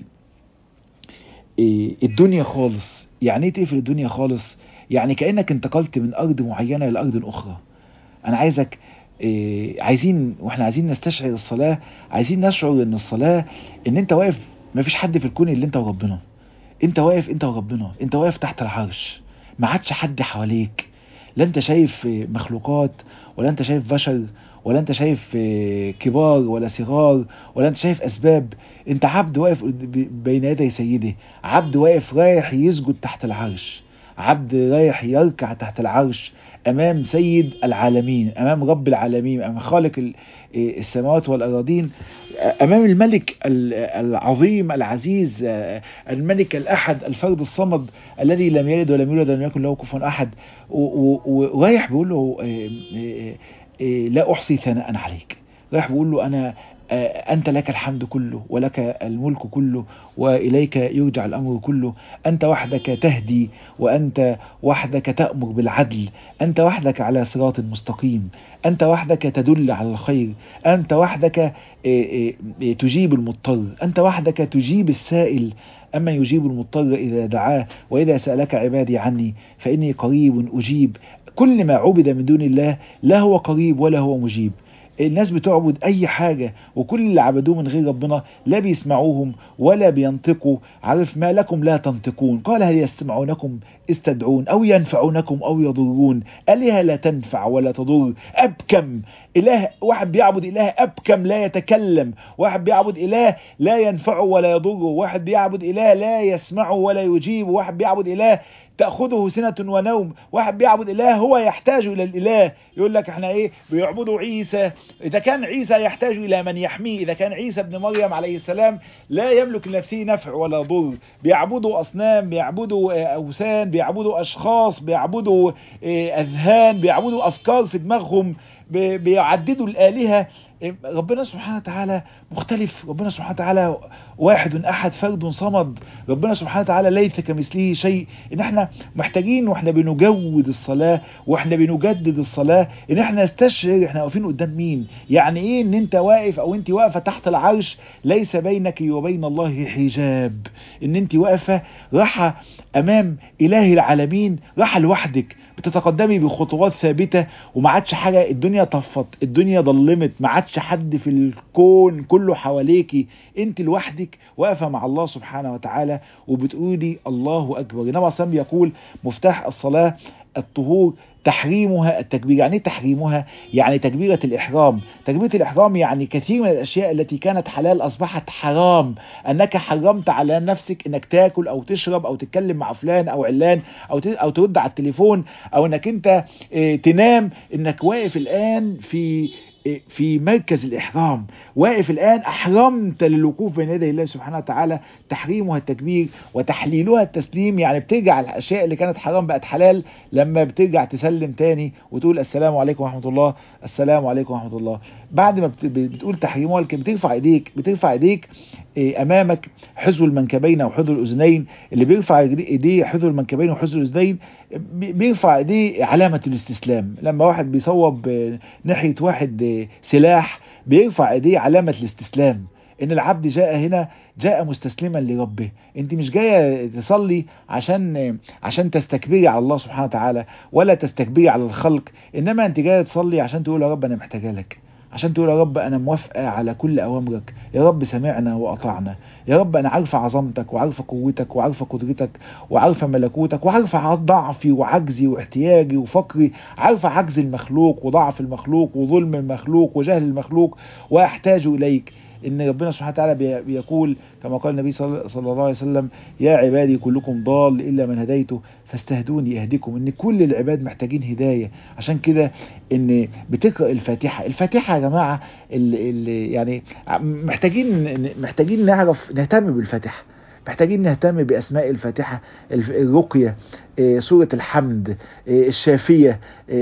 الدنيا خالص يعني ايه تقفل الدنيا خالص يعني كأنك انتقلت من أرض معينة لأرض أخرى أنا عايزك إيه عايزين واحنا عايزين نستشعر الصلاة عايزين نشعر ان الصلاة ان انت واقف مفيش حد في الكون اللي انت وربنا انت واقف انت وربنا انت واقف تحت العرش ما عادش حد حواليك لا انت شايف مخلوقات ولا انت شايف بشر ولا انت شايف كبار ولا صغار ولا انت شايف اسباب انت عبد واقف بين يدي سيده عبد واقف رايح يسجد تحت العرش عبد رايح يركع تحت العرش امام سيد العالمين امام رب العالمين امام خالق السماوات والأراضين أمام الملك العظيم العزيز الملك الأحد الفرد الصمد الذي لم يلد ولم يولد ولم يكن له كفوا أحد ورايح بيقول له لا أحصي ثناء عليك رايح بيقول له أنا أنت لك الحمد كله ولك الملك كله وإليك يرجع الأمر كله أنت وحدك تهدي وأنت وحدك تأمر بالعدل أنت وحدك على صراط مستقيم أنت وحدك تدل على الخير أنت وحدك تجيب المضطر أنت وحدك تجيب السائل أما يجيب المضطر إذا دعاه وإذا سألك عبادي عني فإني قريب أجيب كل ما عبد من دون الله لا هو قريب ولا هو مجيب الناس بتعبد اي حاجة وكل اللي عبدوه من غير ربنا لا بيسمعوهم ولا بينطقوا عارف ما لكم لا تنطقون قال هل يستمعونكم استدعون او ينفعونكم او يضرون الهه لا تنفع ولا تضر ابكم اله واحد بيعبد اله ابكم لا يتكلم واحد بيعبد اله لا ينفعه ولا يضره واحد بيعبد اله لا يسمعه ولا يجيب واحد بيعبد اله تأخذه سنة ونوم واحد بيعبد إله هو يحتاج إلى الإله يقول لك احنا إيه بيعبدوا عيسى إذا كان عيسى يحتاج إلى من يحميه إذا كان عيسى ابن مريم عليه السلام لا يملك لنفسه نفع ولا ضر بيعبدوا أصنام بيعبدوا أوثان بيعبدوا أشخاص بيعبدوا أذهان بيعبدوا أفكار في دماغهم بيعددوا الآلهة ربنا سبحانه وتعالى مختلف ربنا سبحانه وتعالى واحد احد فرد صمد ربنا سبحانه وتعالى ليس كمثله شيء ان احنا محتاجين واحنا بنجود الصلاة واحنا بنجدد الصلاة ان احنا نستشعر احنا واقفين قدام مين يعني ايه ان انت واقف او انت واقفة تحت العرش ليس بينك وبين الله حجاب ان انت واقفة راحة امام اله العالمين راحة لوحدك بتتقدمي بخطوات ثابتة وما عادش حاجة الدنيا طفت الدنيا ضلمت ما عادش حد في الكون كله حواليكي انت لوحدك واقفة مع الله سبحانه وتعالى وبتقولي الله اكبر النبي صلى الله يقول مفتاح الصلاة الطهور تحريمها التكبير يعني ايه تحريمها يعني تكبيرة الإحرام تكبيرة الإحرام يعني كثير من الأشياء التي كانت حلال أصبحت حرام أنك حرمت على نفسك أنك تاكل أو تشرب أو تتكلم مع فلان أو علان أو أو ترد على التليفون أو أنك أنت تنام أنك واقف الآن في في مركز الإحرام واقف الآن أحرمت للوقوف بين يدي الله سبحانه وتعالى تحريمها التكبير وتحليلها التسليم يعني بترجع الأشياء اللي كانت حرام بقت حلال لما بترجع تسلم تاني وتقول السلام عليكم ورحمة الله السلام عليكم ورحمة الله بعد ما بتقول تحريمها بترفع ايديك بترفع ايديك امامك حذو المنكبين او حذو الاذنين اللي بيرفع ايديه حذو المنكبين وحذو الاذنين بيرفع ايديه علامة الاستسلام لما واحد بيصوب ناحية واحد سلاح بيرفع ايديه علامة الاستسلام ان العبد جاء هنا جاء مستسلما لربه انت مش جايه تصلي عشان عشان تستكبري على الله سبحانه وتعالى ولا تستكبري على الخلق انما انت جايه تصلي عشان تقول يا رب انا محتاجه لك عشان تقول يا رب انا موافقه على كل اوامرك يا رب سمعنا واطعنا يا رب انا عارفه عظمتك وعارفه قوتك وعارفه قدرتك وعارفه ملكوتك وعارفه ضعفي وعجزي واحتياجي وفقري عارفه عجز المخلوق وضعف المخلوق وظلم المخلوق وجهل المخلوق واحتاج اليك ان ربنا سبحانه وتعالى بيقول كما قال النبي صلى الله عليه وسلم يا عبادي كلكم ضال الا من هديته فاستهدوني اهدكم ان كل العباد محتاجين هدايه عشان كده ان بتقرا الفاتحه الفاتحه يا جماعه اللي اللي يعني محتاجين محتاجين نعرف نهتم بالفاتحه محتاجين نهتم بأسماء الفاتحة الرقية سورة الحمد الشافية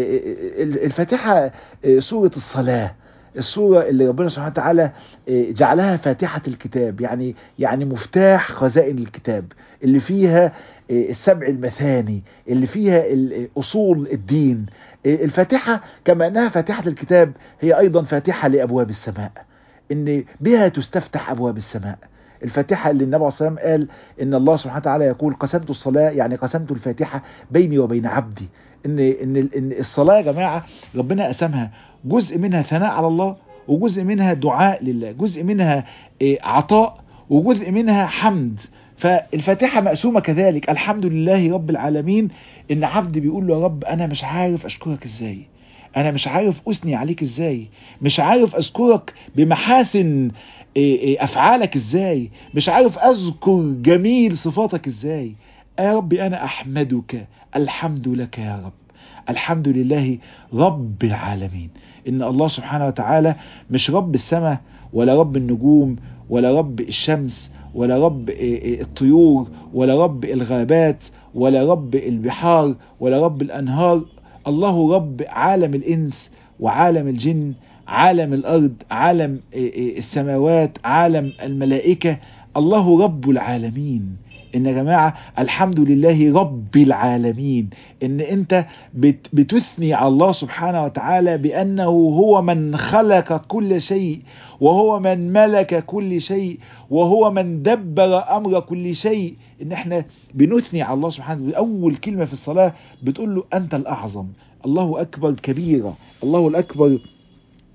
الفاتحة سورة الصلاة الصورة اللي ربنا سبحانه وتعالى جعلها فاتحة الكتاب يعني يعني مفتاح خزائن الكتاب اللي فيها السبع المثاني اللي فيها أصول الدين الفاتحة كما أنها فاتحة الكتاب هي أيضا فاتحة لأبواب السماء إن بها تستفتح أبواب السماء الفاتحة اللي النبي صلى الله عليه وسلم قال إن الله سبحانه وتعالى يقول قسمت الصلاة يعني قسمت الفاتحة بيني وبين عبدي إن إن إن الصلاة يا جماعة ربنا قسمها جزء منها ثناء على الله وجزء منها دعاء لله جزء منها عطاء وجزء منها حمد فالفاتحة مقسومة كذلك الحمد لله رب العالمين إن عبد بيقول له يا رب أنا مش عارف أشكرك إزاي أنا مش عارف أثني عليك إزاي مش عارف أذكرك بمحاسن افعالك ازاي مش عارف اذكر جميل صفاتك ازاي يا ربي انا احمدك الحمد لك يا رب الحمد لله رب العالمين ان الله سبحانه وتعالى مش رب السماء ولا رب النجوم ولا رب الشمس ولا رب الطيور ولا رب الغابات ولا رب البحار ولا رب الانهار الله رب عالم الانس وعالم الجن عالم الأرض عالم السماوات عالم الملائكة الله رب العالمين ان يا جماعة الحمد لله رب العالمين ان انت بتثني على الله سبحانه وتعالى بانه هو من خلق كل شيء وهو من ملك كل شيء وهو من دبر امر كل شيء ان احنا بنثني على الله سبحانه وتعالى اول كلمة في الصلاة بتقول له انت الاعظم الله اكبر كبيرا الله الاكبر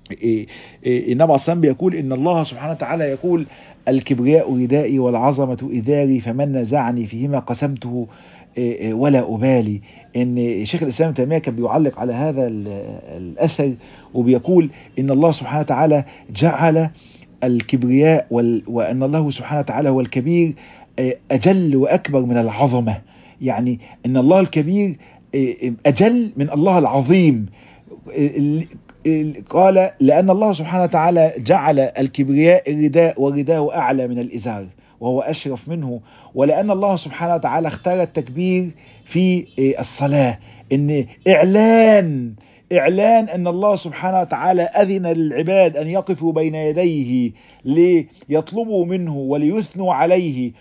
إيه إيه النبي عليه بيقول ان الله سبحانه وتعالى يقول الكبرياء ردائي والعظمة إذاري فمن نزعني فيهما قسمته إيه ولا أبالي ان شيخ الإسلام تيمية كان بيعلق على هذا الأثر وبيقول ان الله سبحانه وتعالى جعل الكبرياء وأن الله سبحانه وتعالى هو الكبير أجل وأكبر من العظمة يعني ان الله الكبير أجل من الله العظيم قال لأن الله سبحانه وتعالى جعل الكبرياء الرداء والرداء أعلى من الإزار وهو أشرف منه ولأن الله سبحانه وتعالى اختار التكبير في الصلاة إن إعلان إعلان أن الله سبحانه وتعالى أذن للعباد أن يقفوا بين يديه ليطلبوا منه وليثنوا عليه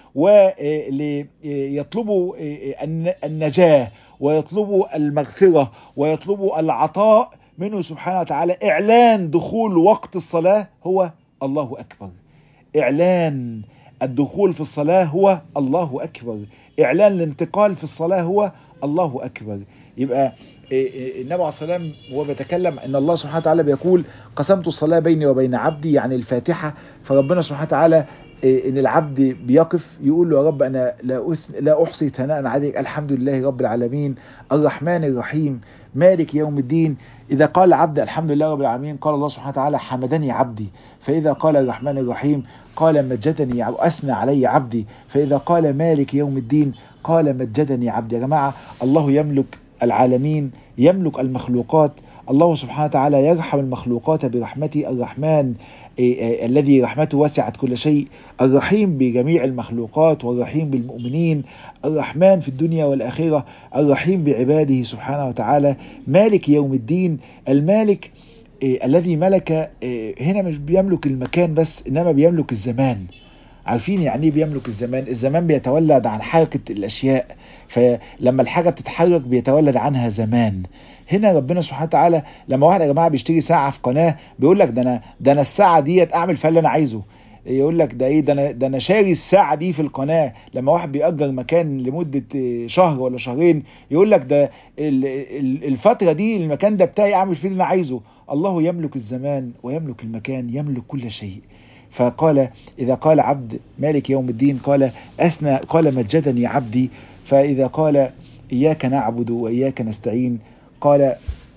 وليطلبوا النجاة ويطلبوا المغفرة ويطلبوا العطاء منه سبحانه وتعالى إعلان دخول وقت الصلاة هو الله أكبر إعلان الدخول في الصلاة هو الله أكبر إعلان الانتقال في الصلاة هو الله أكبر يبقى النبي عليه الصلاة وهو بيتكلم أن الله سبحانه وتعالى بيقول قسمت الصلاة بيني وبين عبدي يعني الفاتحة فربنا سبحانه وتعالى ان العبد بيقف يقول له يا رب انا لا لا احصي ثناء عليك الحمد لله رب العالمين الرحمن الرحيم مالك يوم الدين اذا قال العبد الحمد لله رب العالمين قال الله سبحانه وتعالى حمدني عبدي فاذا قال الرحمن الرحيم قال مجدني اثنى علي عبدي فاذا قال مالك يوم الدين قال مجدني عبدي يا جماعه الله يملك العالمين يملك المخلوقات الله سبحانه وتعالى يرحم المخلوقات برحمته الرحمن الذي رحمته وسعت كل شيء الرحيم بجميع المخلوقات والرحيم بالمؤمنين الرحمن في الدنيا والآخرة الرحيم بعباده سبحانه وتعالى مالك يوم الدين المالك الذي ملك هنا مش بيملك المكان بس إنما بيملك الزمان عارفين يعني ايه بيملك الزمان الزمان بيتولد عن حركة الأشياء فلما الحاجة بتتحرك بيتولد عنها زمان هنا ربنا سبحانه وتعالى لما واحد يا جماعه بيشتري ساعه في قناه بيقول لك ده انا ده انا الساعه ديت اعمل فيها اللي انا عايزه يقول لك ده ايه ده انا ده انا شاري الساعه دي في القناه لما واحد بيأجر مكان لمده شهر ولا شهرين يقول لك ده الفتره دي المكان ده بتاعي اعمل فيه اللي انا عايزه الله يملك الزمان ويملك المكان يملك كل شيء فقال إذا قال عبد مالك يوم الدين قال أثنى قال مجدني عبدي فإذا قال إياك نعبد وإياك نستعين قال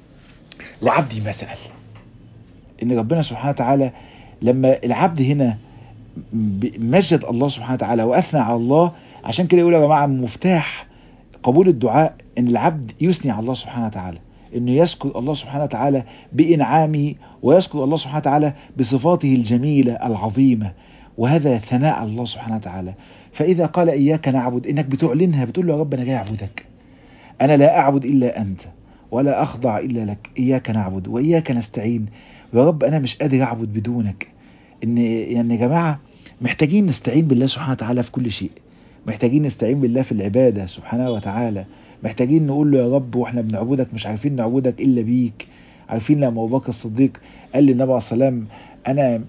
لعبدي ما سأل إن ربنا سبحانه وتعالى لما العبد هنا مجد الله سبحانه وتعالى وأثنى على الله عشان كده يقول يا جماعة مفتاح قبول الدعاء إن العبد يثني على الله سبحانه وتعالى انه يذكر الله سبحانه وتعالى بانعامه ويذكر الله سبحانه وتعالى بصفاته الجميلة العظيمة وهذا ثناء على الله سبحانه وتعالى فاذا قال اياك نعبد انك بتعلنها بتقول له يا رب انا جاي اعبدك انا لا اعبد الا انت ولا اخضع الا لك اياك نعبد واياك نستعين ويا رب انا مش قادر اعبد بدونك ان يعني يا جماعة محتاجين نستعين بالله سبحانه وتعالى في كل شيء محتاجين نستعين بالله في العبادة سبحانه وتعالى محتاجين نقول له يا رب واحنا بنعبدك مش عارفين نعبدك الا بيك عارفين لما ابو بكر الصديق قال للنبي عليه السلام انا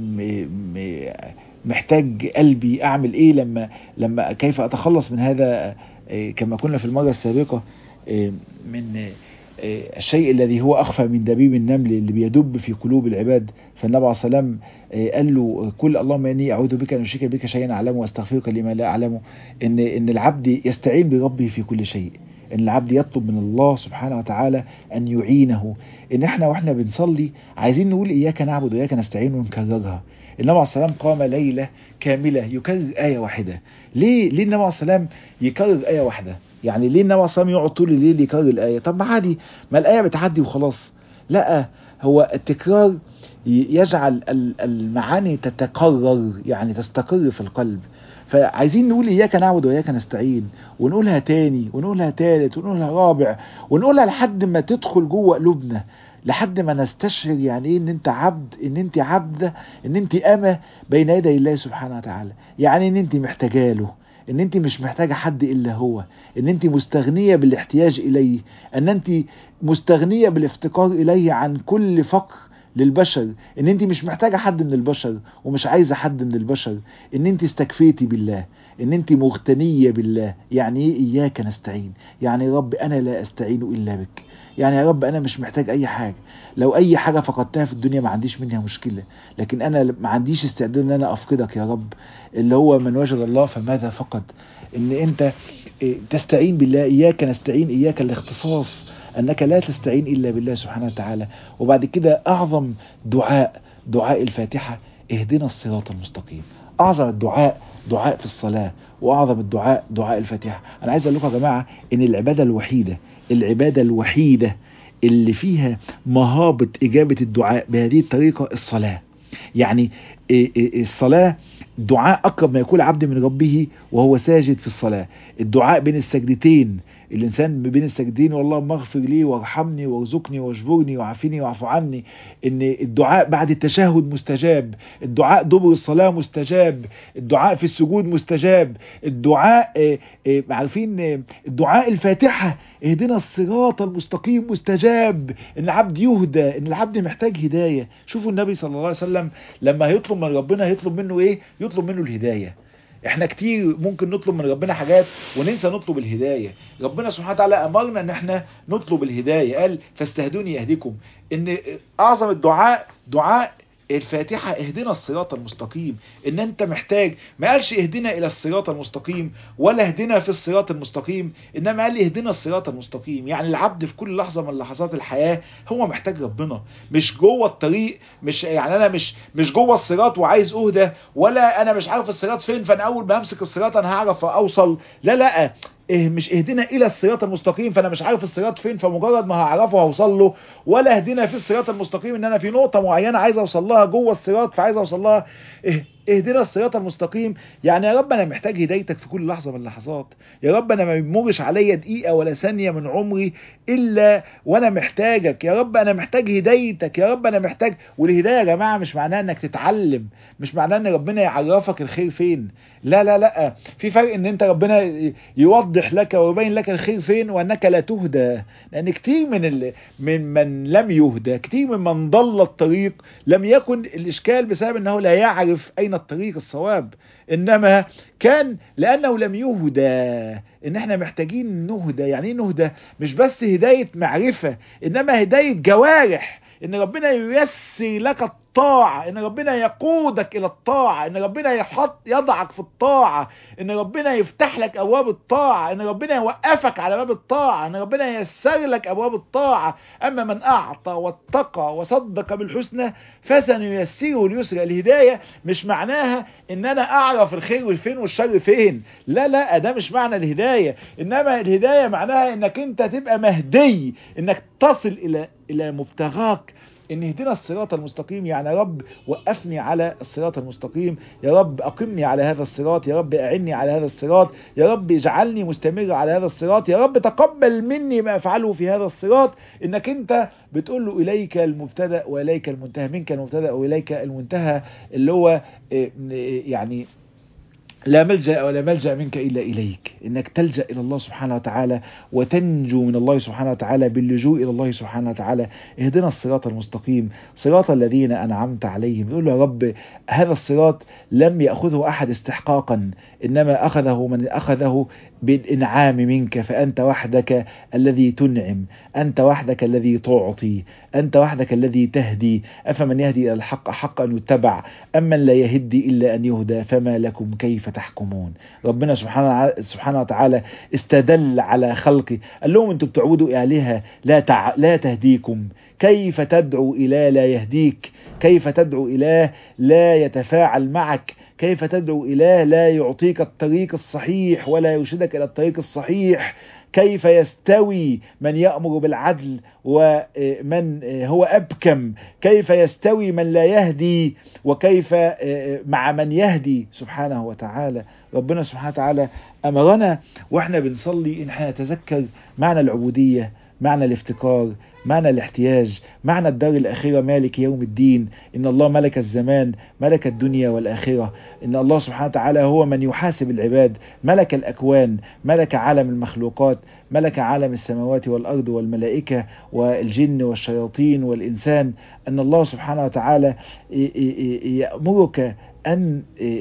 محتاج قلبي اعمل ايه لما لما كيف اتخلص من هذا كما كنا في المره السابقه من الشيء الذي هو أخفى من دبيب النمل اللي بيدب في قلوب العباد فالنبي عليه السلام قال له كل اللهم إني أعوذ بك أن أشرك بك شيئا أعلمه وأستغفرك لما لا أعلمه إن إن العبد يستعين بربه في كل شيء ان العبد يطلب من الله سبحانه وتعالى ان يعينه ان احنا واحنا بنصلي عايزين نقول اياك نعبد واياك نستعين ونكررها النبي عليه السلام قام ليلة كاملة يكرر آية واحدة ليه ليه النبي عليه السلام يكرر آية واحدة يعني ليه النبي عليه السلام يقعد طول الليل يكرر الآية طب ما عادي ما الآية بتعدي وخلاص لا هو التكرار يجعل المعاني تتكرر يعني تستقر في القلب فعايزين نقول إياك نعبد وإياك نستعين ونقولها تاني ونقولها تالت ونقولها رابع ونقولها لحد ما تدخل جوه قلوبنا لحد ما نستشعر يعني ايه ان انت عبد ان انت عبدة ان انت امة بين يدي الله سبحانه وتعالى يعني ان انت محتاجة له ان انت مش محتاجة حد الا هو ان انت مستغنية بالاحتياج اليه ان انت مستغنية بالافتقار اليه عن كل فقر للبشر ان انت مش محتاجة حد من البشر ومش عايزة حد من البشر ان انت استكفيتي بالله ان انت مغتنية بالله يعني ايه اياك نستعين يعني يا رب انا لا استعين الا بك يعني يا رب انا مش محتاج اي حاجة لو اي حاجة فقدتها في الدنيا ما عنديش منها مشكلة لكن انا ما عنديش استعداد ان انا افقدك يا رب اللي هو من وجد الله فماذا فقد ان انت تستعين بالله اياك نستعين اياك الاختصاص انك لا تستعين الا بالله سبحانه وتعالى وبعد كده اعظم دعاء دعاء الفاتحة اهدنا الصراط المستقيم اعظم الدعاء دعاء في الصلاة واعظم الدعاء دعاء الفاتحة انا عايز اقول لكم يا جماعة ان العبادة الوحيدة العبادة الوحيدة اللي فيها مهابة اجابة الدعاء بهذه الطريقة الصلاة يعني الصلاة دعاء أقرب ما يكون عبد من ربه وهو ساجد في الصلاة الدعاء بين السجدتين الإنسان بين السجدين والله اغفر لي وارحمني وارزقني واجبرني وعافني واعف عني إن الدعاء بعد التشهد مستجاب الدعاء دبر الصلاة مستجاب الدعاء في السجود مستجاب الدعاء عارفين الدعاء الفاتحة اهدنا الصراط المستقيم مستجاب ان العبد يهدى ان العبد محتاج هداية شوفوا النبي صلى الله عليه وسلم لما هيطلب من ربنا هيطلب منه ايه يطلب منه الهداية احنا كتير ممكن نطلب من ربنا حاجات وننسى نطلب الهداية ربنا سبحانه وتعالى امرنا ان احنا نطلب الهداية قال فاستهدوني يهديكم ان اعظم الدعاء دعاء الفاتحة اهدنا الصراط المستقيم ان انت محتاج ما قالش اهدنا الى الصراط المستقيم ولا اهدنا في الصراط المستقيم انما قال اهدنا الصراط المستقيم يعني العبد في كل لحظة من لحظات الحياة هو محتاج ربنا مش جوه الطريق مش يعني انا مش مش جوه الصراط وعايز اهدى ولا انا مش عارف الصراط فين فانا اول ما امسك الصراط انا هعرف اوصل لا لا إيه مش اهدنا الى الصراط المستقيم فانا مش عارف الصراط فين فمجرد ما هعرفه هوصل له ولا اهدنا في الصراط المستقيم ان انا في نقطه معينه عايز اوصل لها جوه الصراط فعايز اوصل لها إيه اهدنا الصراط المستقيم يعني يا رب انا محتاج هدايتك في كل لحظه من اللحظات يا رب انا ما بيمرش عليا دقيقه ولا ثانيه من عمري الا وانا محتاجك يا رب انا محتاج هدايتك يا رب انا محتاج والهدايه يا جماعه مش معناها انك تتعلم مش معناها ان ربنا يعرفك الخير فين لا لا لا في فرق ان انت ربنا يوضح لك ويبين لك الخير فين وانك لا تهدى لان كتير من ال... من من لم يهدى كتير من من ضل الطريق لم يكن الاشكال بسبب انه لا يعرف اين الطريق الصواب انما كان لانه لم يهدى ان احنا محتاجين نهدى يعني ايه نهدى مش بس هداية معرفة انما هداية جوارح ان ربنا ييسر لك الطاعة ان ربنا يقودك الى الطاعة ان ربنا يحط يضعك في الطاعة ان ربنا يفتح لك ابواب الطاعة ان ربنا يوقفك على باب الطاعة ان ربنا ييسر لك ابواب الطاعة اما من اعطى واتقى وصدق بالحسنى فسنيسره اليسرى الهداية مش معناها ان انا اعرف الخير فين والشر فين لا لا ده مش معنى الهداية انما الهداية معناها انك انت تبقى مهدي انك تصل الى الى مبتغاك ان اهدنا الصراط المستقيم يعني يا رب وقفني على الصراط المستقيم يا رب اقمني على هذا الصراط يا رب اعني على هذا الصراط يا رب اجعلني مستمر على هذا الصراط يا رب تقبل مني ما افعله في هذا الصراط انك انت بتقول له اليك المبتدا واليك المنتهى منك المبتدا واليك المنتهى اللي هو يعني لا ملجأ ولا ملجأ منك إلا إليك إنك تلجأ إلى الله سبحانه وتعالى وتنجو من الله سبحانه وتعالى باللجوء إلى الله سبحانه وتعالى اهدنا الصراط المستقيم صراط الذين أنعمت عليهم يقول له يا رب هذا الصراط لم يأخذه أحد استحقاقا إنما أخذه من أخذه بالإنعام منك فأنت وحدك الذي تنعم أنت وحدك الذي تعطي أنت وحدك الذي تهدي أفمن يهدي إلى الحق حق أن يتبع أمن لا يهدي إلا أن يهدى فما لكم كيف تحكمون ربنا سبحانه سبحانه وتعالى استدل على خلقه قال لهم انتم بتعبدوا آلهة لا تع... لا تهديكم كيف تدعو إله لا يهديك كيف تدعو إله لا يتفاعل معك كيف تدعو إله لا يعطيك الطريق الصحيح ولا يرشدك إلى الطريق الصحيح كيف يستوي من يأمر بالعدل ومن هو أبكم كيف يستوي من لا يهدي وكيف مع من يهدي سبحانه وتعالى ربنا سبحانه وتعالى أمرنا وإحنا بنصلي إن احنا نتذكر معنى العبودية معنى الافتقار معنى الاحتياج معنى الدار الأخيرة مالك يوم الدين إن الله ملك الزمان ملك الدنيا والآخرة إن الله سبحانه وتعالى هو من يحاسب العباد ملك الأكوان ملك عالم المخلوقات ملك عالم السماوات والأرض والملائكة والجن والشياطين والإنسان أن الله سبحانه وتعالى يأمرك أن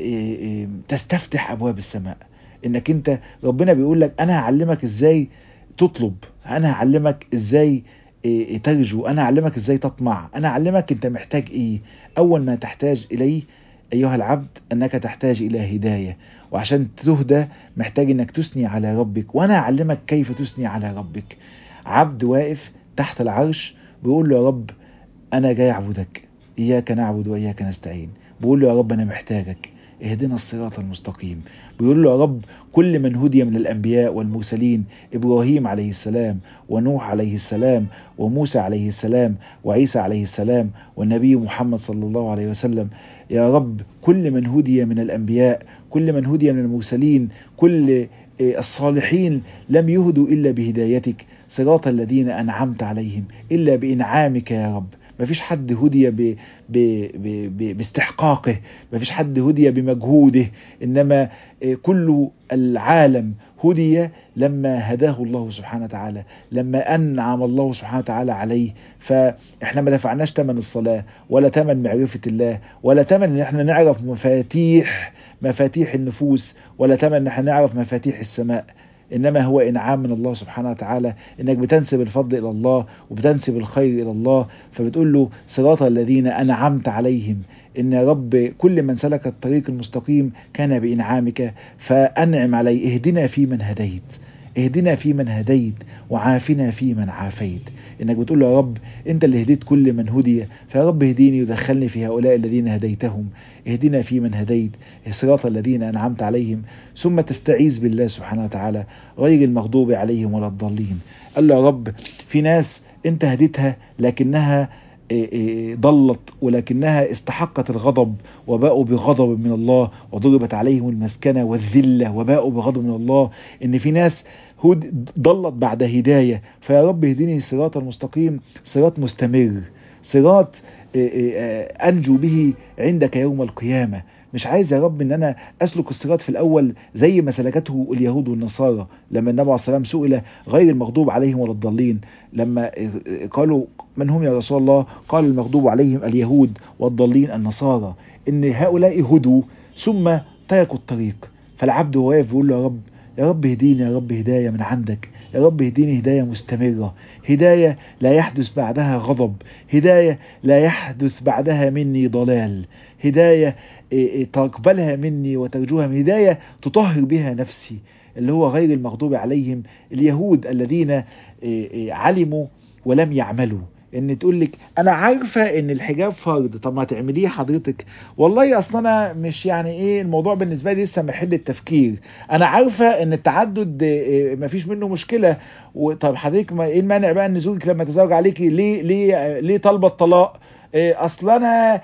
تستفتح أبواب السماء إنك أنت ربنا بيقول لك أنا هعلمك إزاي تطلب أنا هعلمك إزاي ترجو أنا أعلمك إزاي تطمع أنا أعلمك أنت محتاج إيه أول ما تحتاج إليه أيها العبد أنك تحتاج إلى هداية وعشان تهدى محتاج أنك تثني على ربك وأنا أعلمك كيف تثني على ربك عبد واقف تحت العرش بيقول له يا رب أنا جاي أعبدك إياك نعبد وإياك نستعين بيقول له يا رب أنا محتاجك اهدنا الصراط المستقيم بيقول له يا رب كل من هدي من الأنبياء والمرسلين إبراهيم عليه السلام ونوح عليه السلام وموسى عليه السلام وعيسى عليه السلام والنبي محمد صلى الله عليه وسلم يا رب كل من هدي من الأنبياء كل من هدي من المرسلين كل الصالحين لم يهدوا إلا بهدايتك صراط الذين أنعمت عليهم إلا بإنعامك يا رب ما فيش حد هدي ب... ب... ب... ب... باستحقاقه ما فيش حد هدي بمجهوده إنما كل العالم هدي لما هداه الله سبحانه وتعالى لما أنعم الله سبحانه وتعالى عليه فإحنا ما دفعناش تمن الصلاة ولا تمن معرفة الله ولا تمن إن إحنا نعرف مفاتيح مفاتيح النفوس ولا تمن إن إحنا نعرف مفاتيح السماء إنما هو إنعام من الله سبحانه وتعالى إنك بتنسب الفضل إلى الله وبتنسب الخير إلى الله فبتقول له صراط الذين أنعمت عليهم إن يا رب كل من سلك الطريق المستقيم كان بإنعامك فأنعم عليه اهدنا في من هديت اهدنا في من هديت وعافنا في من عافيت انك بتقول له يا رب انت اللي هديت كل من هدي فيا رب اهديني ودخلني في هؤلاء الذين هديتهم اهدنا في من هديت صراط الذين انعمت عليهم ثم تستعيذ بالله سبحانه وتعالى غير المغضوب عليهم ولا الضالين قال له يا رب في ناس انت هديتها لكنها ضلت ولكنها استحقت الغضب وباءوا بغضب من الله وضربت عليهم المسكنة والذلة وباءوا بغضب من الله ان في ناس هد ضلت بعد هداية فيا رب اهدني الصراط المستقيم صراط مستمر صراط أنجو به عندك يوم القيامة مش عايز يا رب ان انا اسلك الصراط في الاول زي ما سلكته اليهود والنصارى لما النبي عليه الصلاه والسلام سئل غير المغضوب عليهم ولا الضالين لما قالوا من هم يا رسول الله قال المغضوب عليهم اليهود والضالين النصارى ان هؤلاء هدوا ثم تركوا الطريق فالعبد هو واقف بيقول له يا رب يا رب اهديني يا رب هداية من عندك يا رب اهديني هداية مستمرة هداية لا يحدث بعدها غضب هداية لا يحدث بعدها مني ضلال هداية تقبلها مني وترجوها من هداية تطهر بها نفسي اللي هو غير المغضوب عليهم اليهود الذين علموا ولم يعملوا ان تقول لك انا عارفه ان الحجاب فرض طب ما تعمليه حضرتك والله اصلا انا مش يعني ايه الموضوع بالنسبه لي لسه محل التفكير انا عارفه ان التعدد ما فيش منه مشكله طب حضرتك ما ايه المانع بقى ان زوجك لما تزوج عليكي ليه ليه ليه طالبه الطلاق اصل انا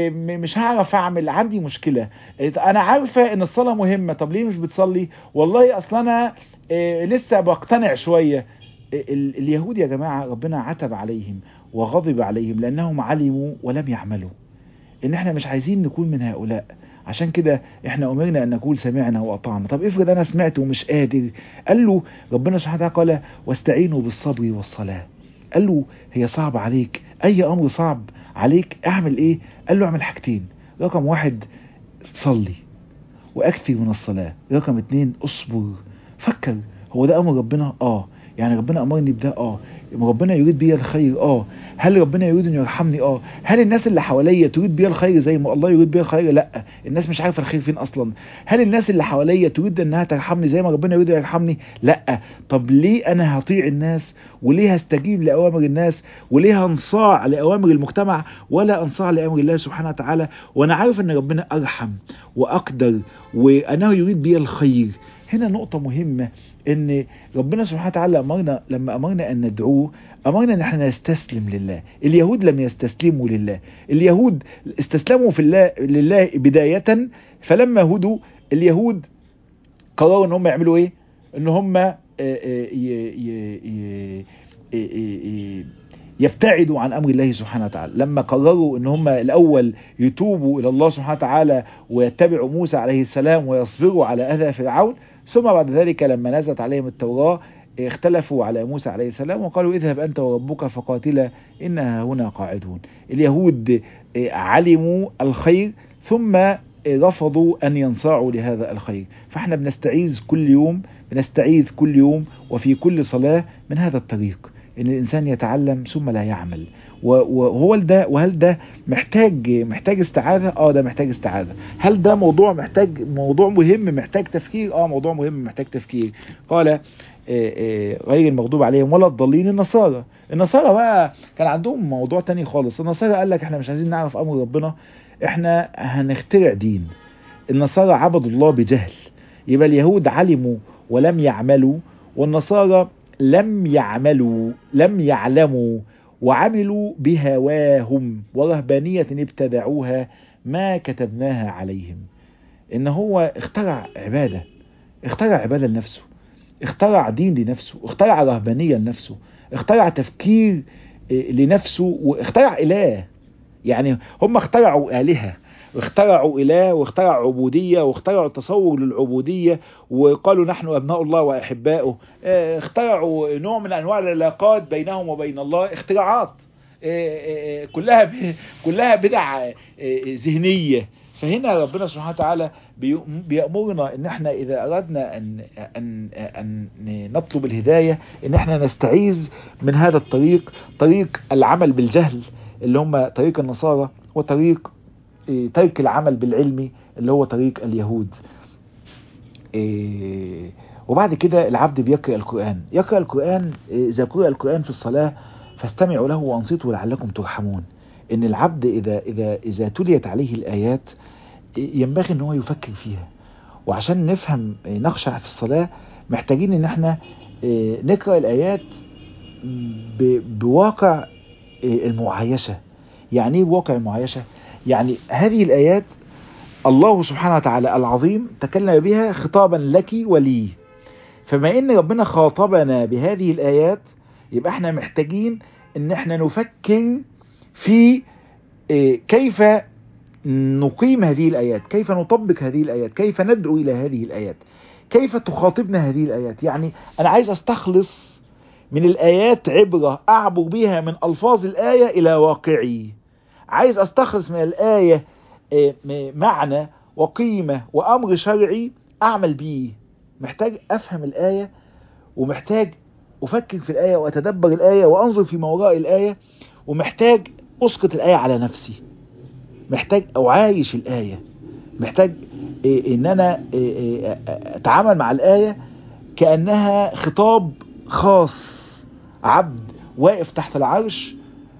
مش هعرف اعمل عندي مشكله انا عارفه ان الصلاه مهمه طب ليه مش بتصلي والله اصل انا لسه بقتنع شويه اليهود يا جماعه ربنا عتب عليهم وغضب عليهم لانهم علموا ولم يعملوا ان احنا مش عايزين نكون من هؤلاء عشان كده احنا امرنا ان نقول سمعنا واطعنا طب افرض انا سمعت ومش قادر قال له ربنا سبحانه وتعالى قال واستعينوا بالصبر والصلاه قال له هي صعب عليك اي امر صعب عليك اعمل ايه قال له اعمل حاجتين رقم واحد صلي واكثر من الصلاه رقم اتنين اصبر فكر هو ده امر ربنا اه يعني ربنا امرني بده اه ربنا يريد بيا الخير اه هل ربنا يريد انه يرحمني اه هل الناس اللي حواليا تريد بيا الخير زي ما الله يريد بيا الخير لا الناس مش عارفه الخير فين اصلا هل الناس اللي حواليا تريد انها ترحمني زي ما ربنا يريد يرحمني لا طب ليه انا هطيع الناس وليه هستجيب لاوامر الناس وليه هنصاع لاوامر المجتمع ولا انصاع لامر الله سبحانه وتعالى وانا عارف ان ربنا ارحم واقدر وانه يريد بيا الخير هنا نقطة مهمة ان ربنا سبحانه وتعالى امرنا لما امرنا ان ندعوه امرنا ان احنا نستسلم لله اليهود لم يستسلموا لله اليهود استسلموا في الله لله بداية فلما هدوا اليهود قرروا ان هم يعملوا ايه ان هم يبتعدوا عن امر الله سبحانه وتعالى لما قرروا ان هم الاول يتوبوا الى الله سبحانه وتعالى ويتبعوا موسى عليه السلام ويصبروا على اذى فرعون ثم بعد ذلك لما نزلت عليهم التوراه اختلفوا على موسى عليه السلام وقالوا اذهب انت وربك فقاتلا انها هنا قاعدون اليهود علموا الخير ثم رفضوا ان ينصاعوا لهذا الخير فاحنا بنستعيذ كل يوم بنستعيذ كل يوم وفي كل صلاه من هذا الطريق ان الانسان يتعلم ثم لا يعمل وهو ده وهل ده محتاج محتاج استعاذه اه ده محتاج استعاذه هل ده موضوع محتاج موضوع مهم محتاج تفكير اه موضوع مهم محتاج تفكير قال غير المغضوب عليهم ولا الضالين النصارى النصارى بقى كان عندهم موضوع تاني خالص النصارى قال لك احنا مش عايزين نعرف امر ربنا احنا هنخترع دين النصارى عبدوا الله بجهل يبقى اليهود علموا ولم يعملوا والنصارى لم يعملوا لم يعلموا وعملوا بهواهم ورهبانية ابتدعوها ما كتبناها عليهم ان هو اخترع عبادة اخترع عبادة لنفسه اخترع دين لنفسه اخترع رهبانية لنفسه اخترع تفكير لنفسه واخترع اله يعني هم اخترعوا آلهة واخترعوا إله واخترعوا عبودية واخترعوا تصور للعبودية وقالوا نحن أبناء الله وأحباؤه اخترعوا نوع من أنواع العلاقات بينهم وبين الله اختراعات كلها كلها بدع ذهنية فهنا ربنا سبحانه وتعالى بيأمرنا ان احنا اذا اردنا ان ان ان نطلب الهداية ان احنا نستعيذ من هذا الطريق طريق العمل بالجهل اللي هم طريق النصارى وطريق ترك العمل بالعلم اللي هو طريق اليهود وبعد كده العبد بيقرأ القرآن يقرأ القرآن إذا قرأ القرآن في الصلاة فاستمعوا له وأنصتوا لعلكم ترحمون إن العبد إذا إذا إذا تليت عليه الآيات ينبغي إن هو يفكر فيها وعشان نفهم نخشع في الصلاة محتاجين إن احنا نقرأ الآيات بواقع المعايشة يعني ايه بواقع المعايشة يعني هذه الآيات الله سبحانه وتعالى العظيم تكلم بها خطابا لك ولي فما ان ربنا خاطبنا بهذه الآيات يبقى احنا محتاجين ان احنا نفكر في كيف نقيم هذه الآيات كيف نطبق هذه الآيات كيف ندعو إلى هذه الآيات كيف تخاطبنا هذه الآيات يعني أنا عايز أستخلص من الآيات عبرة أعبر بها من ألفاظ الآية إلى واقعي عايز أستخلص من الآية معنى وقيمة وأمر شرعي أعمل بيه محتاج أفهم الآية ومحتاج أفكر في الآية وأتدبر الآية وأنظر في وراء الآية ومحتاج أسقط الآية على نفسي محتاج أعايش الآية محتاج إن أنا أتعامل مع الآية كأنها خطاب خاص عبد واقف تحت العرش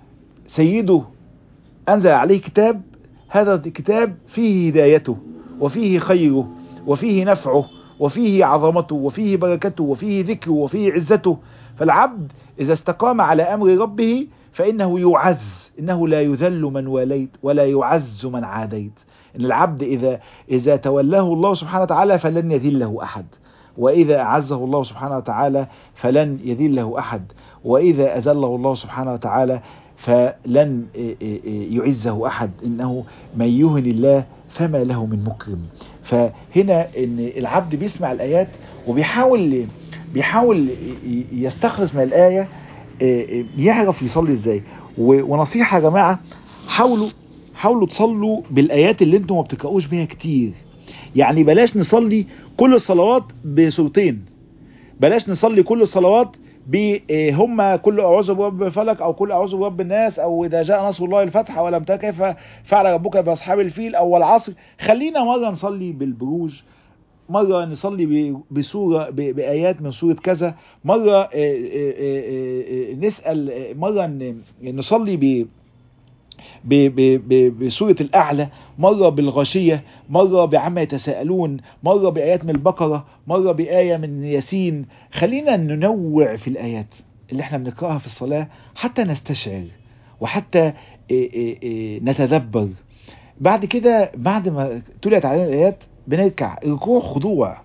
سيده أنزل عليه كتاب هذا الكتاب فيه هدايته وفيه خيره وفيه نفعه وفيه عظمته وفيه بركته وفيه ذكره وفيه عزته فالعبد إذا استقام على أمر ربه فإنه يعز إنه لا يذل من واليت ولا يعز من عاديت إن العبد إذا, إذا تولاه الله سبحانه وتعالى فلن يذله أحد وإذا أعزه الله سبحانه وتعالى فلن يذله أحد وإذا أزله الله سبحانه وتعالى فلن يعزه أحد إنه من يهن الله فما له من مكرم فهنا إن العبد بيسمع الآيات وبيحاول بيحاول يستخلص من الآية يعرف يصلي إزاي ونصيحة يا جماعة حاولوا حاولوا تصلوا بالآيات اللي انتم ما بتقرأوش بيها كتير يعني بلاش نصلي كل الصلوات بسورتين بلاش نصلي كل الصلوات هم كل اعوذ برب الفلك او كل اعوذ برب الناس او اذا جاء نصر الله الفتح ولم ترى كيف فعل ربك باصحاب الفيل او العصر خلينا مره نصلي بالبروج مرة نصلي بسورة بآيات من سورة كذا مرة نسأل مرة نصلي ب بسورة الأعلى مرة بالغاشية مرة بعما يتساءلون مرة بآيات من البقرة مرة بآية من ياسين خلينا ننوع في الآيات اللي احنا بنقرأها في الصلاة حتى نستشعر وحتى نتدبر بعد كده بعد ما تليت علينا الآيات بنركع ركوع خضوع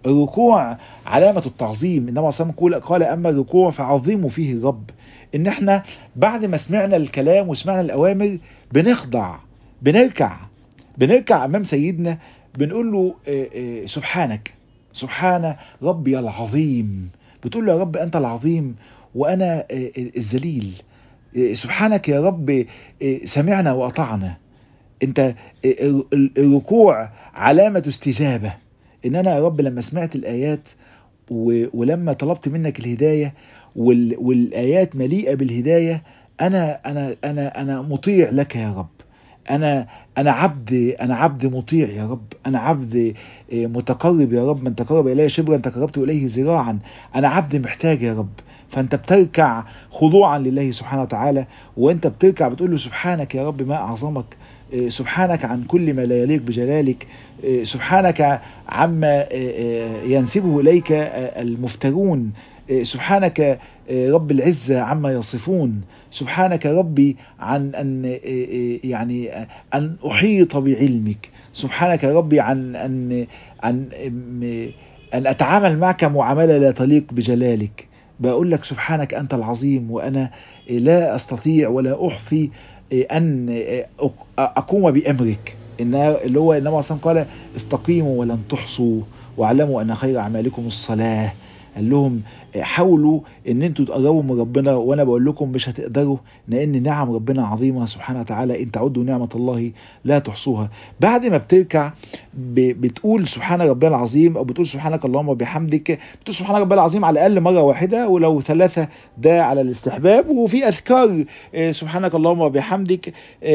الركوع علامة التعظيم إنما صلى الله قال أما الركوع فعظموا فيه الرب إن احنا بعد ما سمعنا الكلام وسمعنا الأوامر بنخضع بنركع بنركع أمام سيدنا بنقول له سبحانك سبحان ربي العظيم بتقول له يا رب أنت العظيم وأنا الذليل سبحانك يا رب سمعنا وأطعنا انت الركوع علامة استجابة ان انا يا رب لما سمعت الايات ولما طلبت منك الهداية والايات مليئة بالهداية انا انا انا انا مطيع لك يا رب انا انا عبد انا عبد مطيع يا رب انا عبد متقرب يا رب من تقرب الي شبرا تقربت اليه ذراعا انا عبد محتاج يا رب فانت بتركع خضوعا لله سبحانه وتعالى وانت بتركع بتقول له سبحانك يا رب ما اعظمك سبحانك عن كل ما لا يليق بجلالك سبحانك عما ينسبه اليك المفترون سبحانك رب العزة عما يصفون سبحانك ربي عن أن يعني أن أحيط بعلمك سبحانك ربي عن أن أن أن أتعامل معك معاملة لا تليق بجلالك بقول لك سبحانك أنت العظيم وأنا لا أستطيع ولا أحصي أن أقوم بأمرك إن اللي هو إنما صلى قال استقيموا ولن تحصوا واعلموا أن خير أعمالكم الصلاة قال لهم حاولوا ان انتوا تقربوا من ربنا وانا بقول لكم مش هتقدروا لان نعم ربنا عظيمه سبحانه وتعالى ان تعدوا نعمه الله لا تحصوها بعد ما بتركع بتقول سبحان ربنا العظيم او بتقول سبحانك اللهم وبحمدك بتقول سبحان ربنا العظيم على الاقل مره واحده ولو ثلاثه ده على الاستحباب وفي اذكار سبحانك اللهم وبحمدك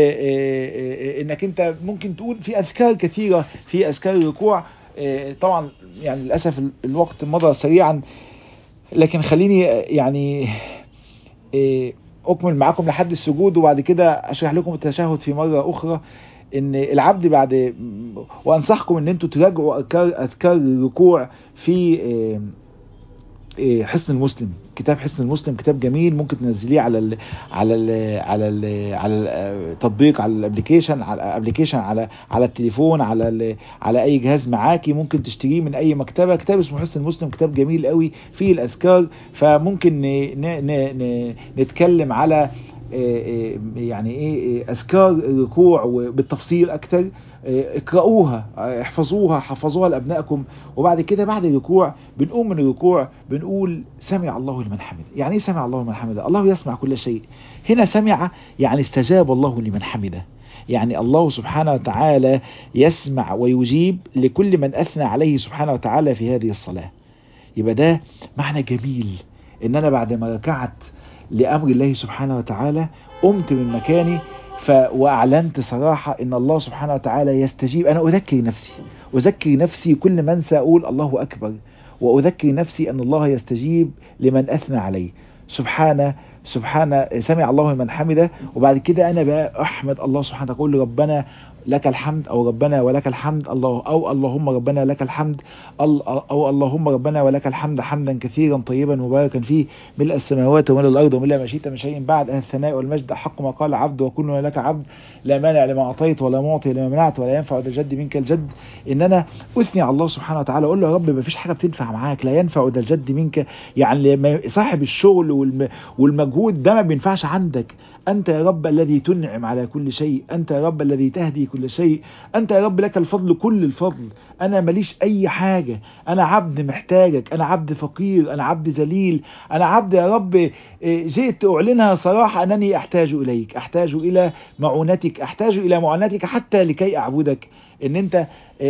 انك انت ممكن تقول في اذكار كثيره في اذكار الركوع طبعا يعني للأسف الوقت مضى سريعا لكن خليني يعني أكمل معاكم لحد السجود وبعد كده أشرح لكم التشهد في مرة أخرى ان العبد بعد وانصحكم ان انتوا تراجعوا اذكار اذكار الركوع في حسن المسلم كتاب حسن المسلم كتاب جميل ممكن تنزليه على ال على ال على ال على التطبيق على الابلكيشن على الابلكيشن على على التليفون على ال على اي جهاز معاكي ممكن تشتريه من اي مكتبه كتاب اسمه حسن المسلم كتاب جميل قوي فيه الاذكار فممكن ن ن ن نتكلم على يعني ايه اذكار الركوع بالتفصيل اكتر اقرأوها احفظوها حفظوها لابنائكم وبعد كده بعد الركوع بنقوم من الركوع بنقول سمع الله لمن حمده يعني ايه سمع الله لمن حمده الله يسمع كل شيء هنا سمع يعني استجاب الله لمن حمده يعني الله سبحانه وتعالى يسمع ويجيب لكل من أثنى عليه سبحانه وتعالى في هذه الصلاة يبقى ده معنى جميل ان انا بعد ما ركعت لأمر الله سبحانه وتعالى قمت من مكاني ف... وأعلنت صراحة إن الله سبحانه وتعالى يستجيب أنا أذكر نفسي أذكر نفسي كل من سأقول الله أكبر وأذكر نفسي أن الله يستجيب لمن أثنى عليه سبحانه سبحانه سمع الله من حمده وبعد كده أنا بقى أحمد الله سبحانه أقول ربنا لك الحمد او ربنا ولك الحمد الله او اللهم ربنا لك الحمد او اللهم ربنا ولك الحمد حمدا كثيرا طيبا مباركا فيه ملء السماوات وملء الارض وملء ما شئت من شيء بعد اهل الثناء والمجد حق ما قال عبد وكلنا لك عبد لا مانع لما اعطيت ولا معطي لما منعت ولا ينفع ذا الجد منك الجد ان انا اثني على الله سبحانه وتعالى اقول له يا رب ما فيش حاجه بتنفع معاك لا ينفع ذا الجد منك يعني صاحب الشغل والمجهود ده ما بينفعش عندك انت يا رب الذي تنعم على كل شيء انت يا رب الذي تهدي كل شيء انت يا رب لك الفضل كل الفضل انا ماليش اي حاجة انا عبد محتاجك انا عبد فقير انا عبد ذليل انا عبد يا رب جئت اعلنها صراحة انني احتاج اليك احتاج الى معونتك احتاج الى معونتك حتى لكي اعبدك ان انت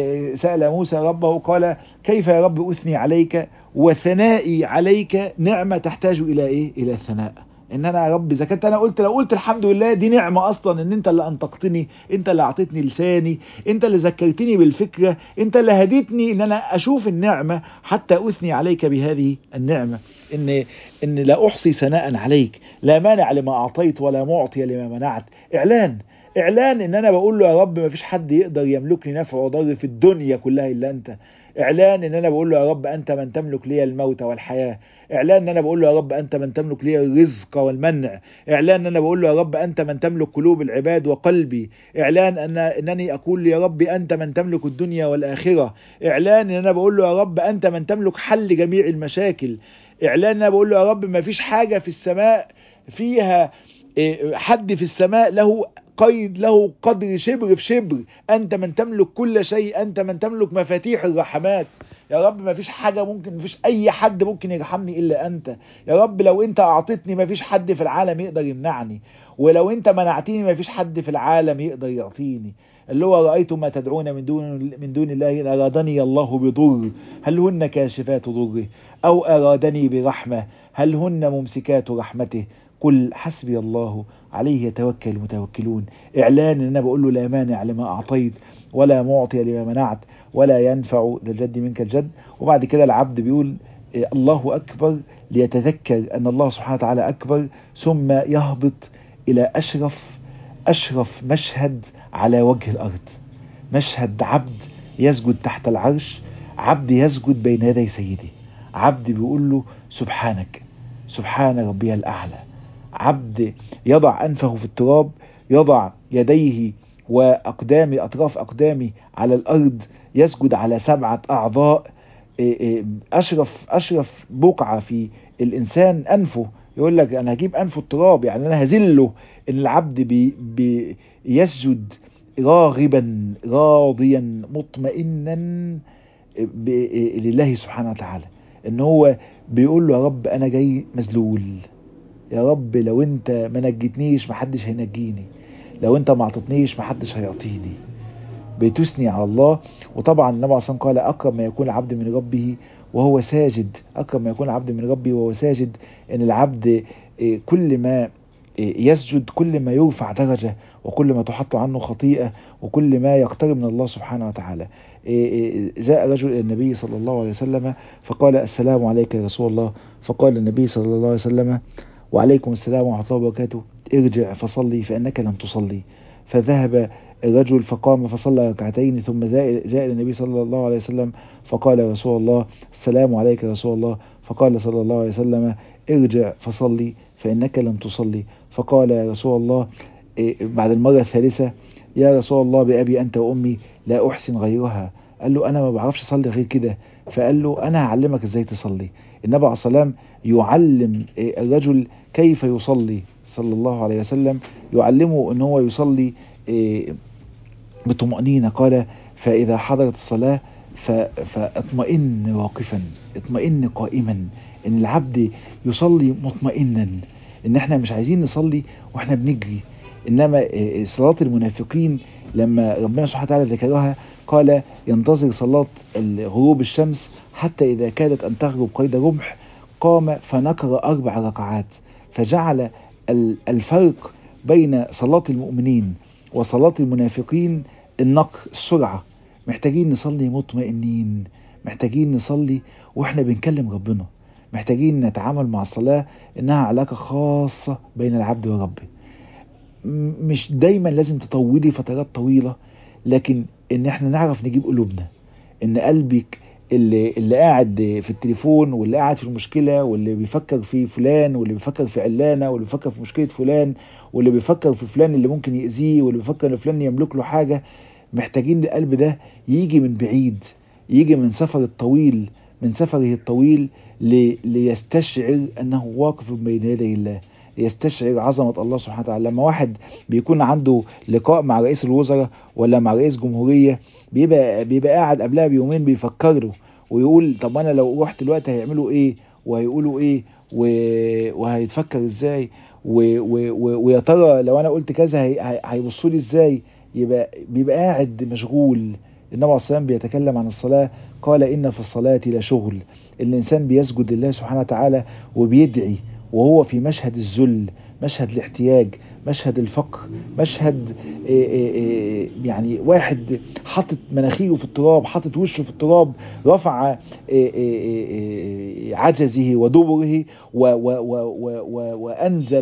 سأل موسى ربه قال كيف يا رب اثني عليك وثنائي عليك نعمة تحتاج الى ايه الى الثناء ان انا يا رب اذا كنت انا قلت لو قلت الحمد لله دي نعمه اصلا ان انت اللي انطقتني انت اللي اعطيتني لساني انت اللي ذكرتني بالفكره انت اللي هديتني ان انا اشوف النعمه حتى اثني عليك بهذه النعمه ان ان لا احصي ثناء عليك لا مانع لما اعطيت ولا معطي لما منعت اعلان اعلان ان انا بقول له يا رب ما فيش حد يقدر يملكني نفع وضر في الدنيا كلها الا انت اعلان ان انا بقول له يا رب انت من تملك لي الموت والحياه اعلان ان انا بقول له يا رب انت من تملك لي الرزق والمنع اعلان ان انا بقول له يا رب انت من تملك قلوب العباد وقلبي اعلان ان انني اقول يا رب انت من تملك الدنيا والاخره اعلان ان انا بقول له يا رب انت من تملك حل جميع المشاكل اعلان ان انا بقول له يا رب ما فيش حاجه في السماء فيها حد في السماء له قيد له قدر شبر في شبر انت من تملك كل شيء انت من تملك مفاتيح الرحمات يا رب ما فيش حاجة ممكن ما فيش اي حد ممكن يرحمني الا انت يا رب لو انت اعطيتني ما فيش حد في العالم يقدر يمنعني ولو انت منعتني ما فيش حد في العالم يقدر يعطيني اللي هو رأيت ما تدعون من دون من دون الله إن أرادني الله بضر هل هن كاشفات ضره أو أرادني برحمة هل هن ممسكات رحمته قل حسبي الله عليه يتوكل المتوكلون اعلان ان انا بقول له لا مانع لما اعطيت ولا معطي لما منعت ولا ينفع ذا الجد منك الجد وبعد كده العبد بيقول الله اكبر ليتذكر ان الله سبحانه وتعالى اكبر ثم يهبط الى اشرف اشرف مشهد على وجه الارض مشهد عبد يسجد تحت العرش عبد يسجد بين يدي سيدي عبد بيقول له سبحانك سبحان ربي الاعلى عبد يضع أنفه في التراب يضع يديه وأقدامي أطراف أقدامي على الأرض يسجد على سبعة أعضاء أشرف أشرف بقعة في الإنسان أنفه يقول لك أنا هجيب أنفه التراب يعني أنا هزله إن العبد بي بي يسجد راغبا راضيا مطمئنا لله سبحانه وتعالى ان هو بيقول له يا رب انا جاي مذلول يا رب لو انت ما نجيتنيش محدش هينجيني لو انت ما اعطتنيش محدش هيعطيني بتثني على الله وطبعا النبي عليه الصلاه قال اقرب ما يكون العبد من ربه وهو ساجد اقرب ما يكون العبد من ربه وهو ساجد ان العبد كل ما يسجد كل ما يرفع درجة وكل ما تحط عنه خطيئة وكل ما يقترب من الله سبحانه وتعالى جاء رجل إلى النبي صلى الله عليه وسلم فقال السلام عليك يا رسول الله فقال النبي صلى الله عليه وسلم وعليكم السلام ورحمة الله وبركاته ارجع فصلي فإنك لم تصلي فذهب الرجل فقام فصلى ركعتين ثم جاء إلى النبي صلى الله عليه وسلم فقال يا رسول الله السلام عليك يا رسول الله فقال صلى الله عليه وسلم ارجع فصلي فإنك لم تصلي فقال يا رسول الله بعد المرة الثالثة يا رسول الله بأبي أنت وأمي لا أحسن غيرها قال له أنا ما بعرفش أصلي غير كده فقال له أنا هعلمك إزاي تصلي النبي عليه الصلاة يعلم الرجل كيف يصلي صلى الله عليه وسلم يعلمه أن هو يصلي بطمأنينة قال فإذا حضرت الصلاة فاطمئن واقفا اطمئن قائما ان العبد يصلي مطمئنا ان احنا مش عايزين نصلي واحنا بنجري انما صلاة المنافقين لما ربنا سبحانه وتعالى ذكرها قال ينتظر صلاة غروب الشمس حتى اذا كادت ان تغرب قيد رمح قام فنكر اربع ركعات فجعل الفرق بين صلاة المؤمنين وصلاة المنافقين النقر السرعة محتاجين نصلي مطمئنين محتاجين نصلي واحنا بنكلم ربنا محتاجين نتعامل مع الصلاة انها علاقة خاصة بين العبد وربه مش دايما لازم تطولي فترات طويلة لكن ان احنا نعرف نجيب قلوبنا ان قلبك اللي, اللي قاعد في التليفون واللي قاعد في المشكلة واللي بيفكر في فلان واللي بيفكر في علانة واللي بيفكر في مشكلة فلان واللي بيفكر في فلان اللي ممكن يأذيه واللي بيفكر ان فلان يملك له حاجة محتاجين القلب ده يجي من بعيد يجي من سفر الطويل من سفره الطويل لي ليستشعر انه واقف بين يدي الله يستشعر عظمة الله سبحانه وتعالى لما واحد بيكون عنده لقاء مع رئيس الوزراء ولا مع رئيس جمهورية بيبقى, بيبقى قاعد قبلها بيومين بيفكر له ويقول طب انا لو رحت دلوقتي هيعملوا ايه وهيقولوا ايه وهيتفكر ازاي ويا ترى لو انا قلت كذا هيبصوا لي ازاي يبقى بيبقى قاعد مشغول النبي عليه الصلاه بيتكلم عن الصلاه قال ان في الصلاه لشغل الانسان بيسجد لله سبحانه وتعالى وبيدعي وهو في مشهد الذل مشهد الاحتياج مشهد الفقر مشهد إيه إيه يعني واحد حاطط مناخيره في التراب حاطط وشه في التراب رفع إيه عجزه ودبره و و و و وانزل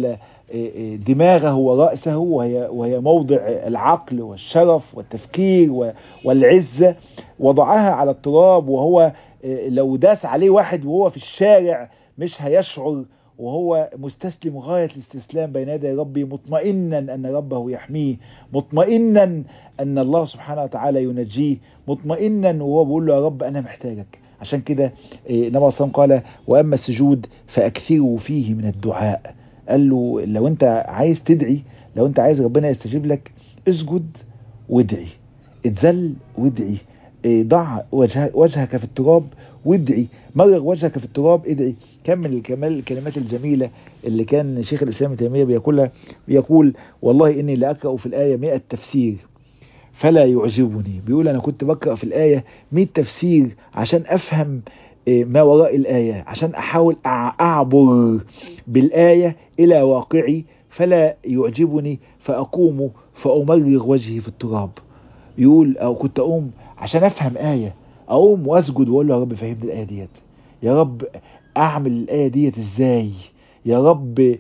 دماغه ورأسه وهي, وهي موضع العقل والشرف والتفكير والعزة وضعها على التراب وهو لو داس عليه واحد وهو في الشارع مش هيشعر وهو مستسلم غاية الاستسلام بين يدي ربي مطمئنا أن ربه يحميه مطمئنا أن الله سبحانه وتعالى ينجيه مطمئنا وهو بيقول له يا رب أنا محتاجك عشان كده النبي صلى الله عليه وسلم قال وأما السجود فأكثروا فيه من الدعاء قال له لو أنت عايز تدعي لو أنت عايز ربنا يستجيب لك اسجد وادعي اتذل وادعي ضع وجه وجهك في التراب وادعي مرغ وجهك في التراب ادعي كم من الكمال الكلمات الجميلة اللي كان شيخ الإسلام ابن تيمية بيقولها بيقول والله إني لأقرأ في الآية 100 تفسير فلا يعجبني بيقول أنا كنت بقرأ في الآية 100 تفسير عشان أفهم ما وراء الآية عشان أحاول أعبر بالآية إلى واقعي فلا يعجبني فأقوم فأمرغ وجهي في التراب يقول أو كنت أقوم عشان أفهم آية أقوم وأسجد وأقول له يا رب فهمني الآية ديت يا رب أعمل الآية ديت إزاي يا رب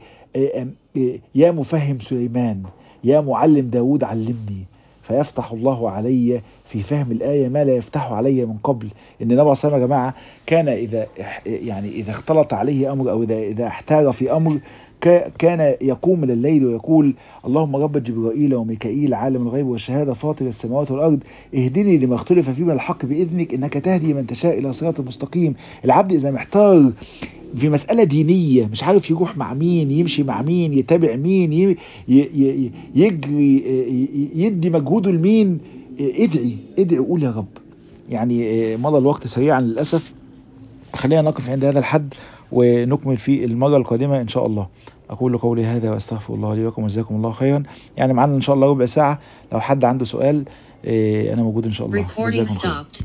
يا مفهم سليمان يا معلم داود علمني فيفتح الله علي في فهم الآية ما لا يفتحه علي من قبل إن النبي صلى الله عليه وسلم يا جماعة كان إذا يعني إذا اختلط عليه أمر أو إذا إذا احتار في أمر كان يقوم من الليل ويقول اللهم رب جبرائيل وميكائيل عالم الغيب والشهادة فاطر السماوات والأرض اهدني لما اختلف فيه من الحق بإذنك إنك تهدي من تشاء إلى صراط مستقيم العبد إذا محتار في مسألة دينية مش عارف يروح مع مين يمشي مع مين يتابع مين يجري يدي مجهوده لمين ادعي ادعي قول يا رب يعني مضى الوقت سريعا للأسف خلينا نقف عند هذا الحد ونكمل في المرة القادمة إن شاء الله أقول قولي هذا وأستغفر الله لي ولكم وجزاكم الله خيرا يعني معانا إن شاء الله ربع ساعة لو حد عنده سؤال أنا موجود إن شاء الله جزاكم خير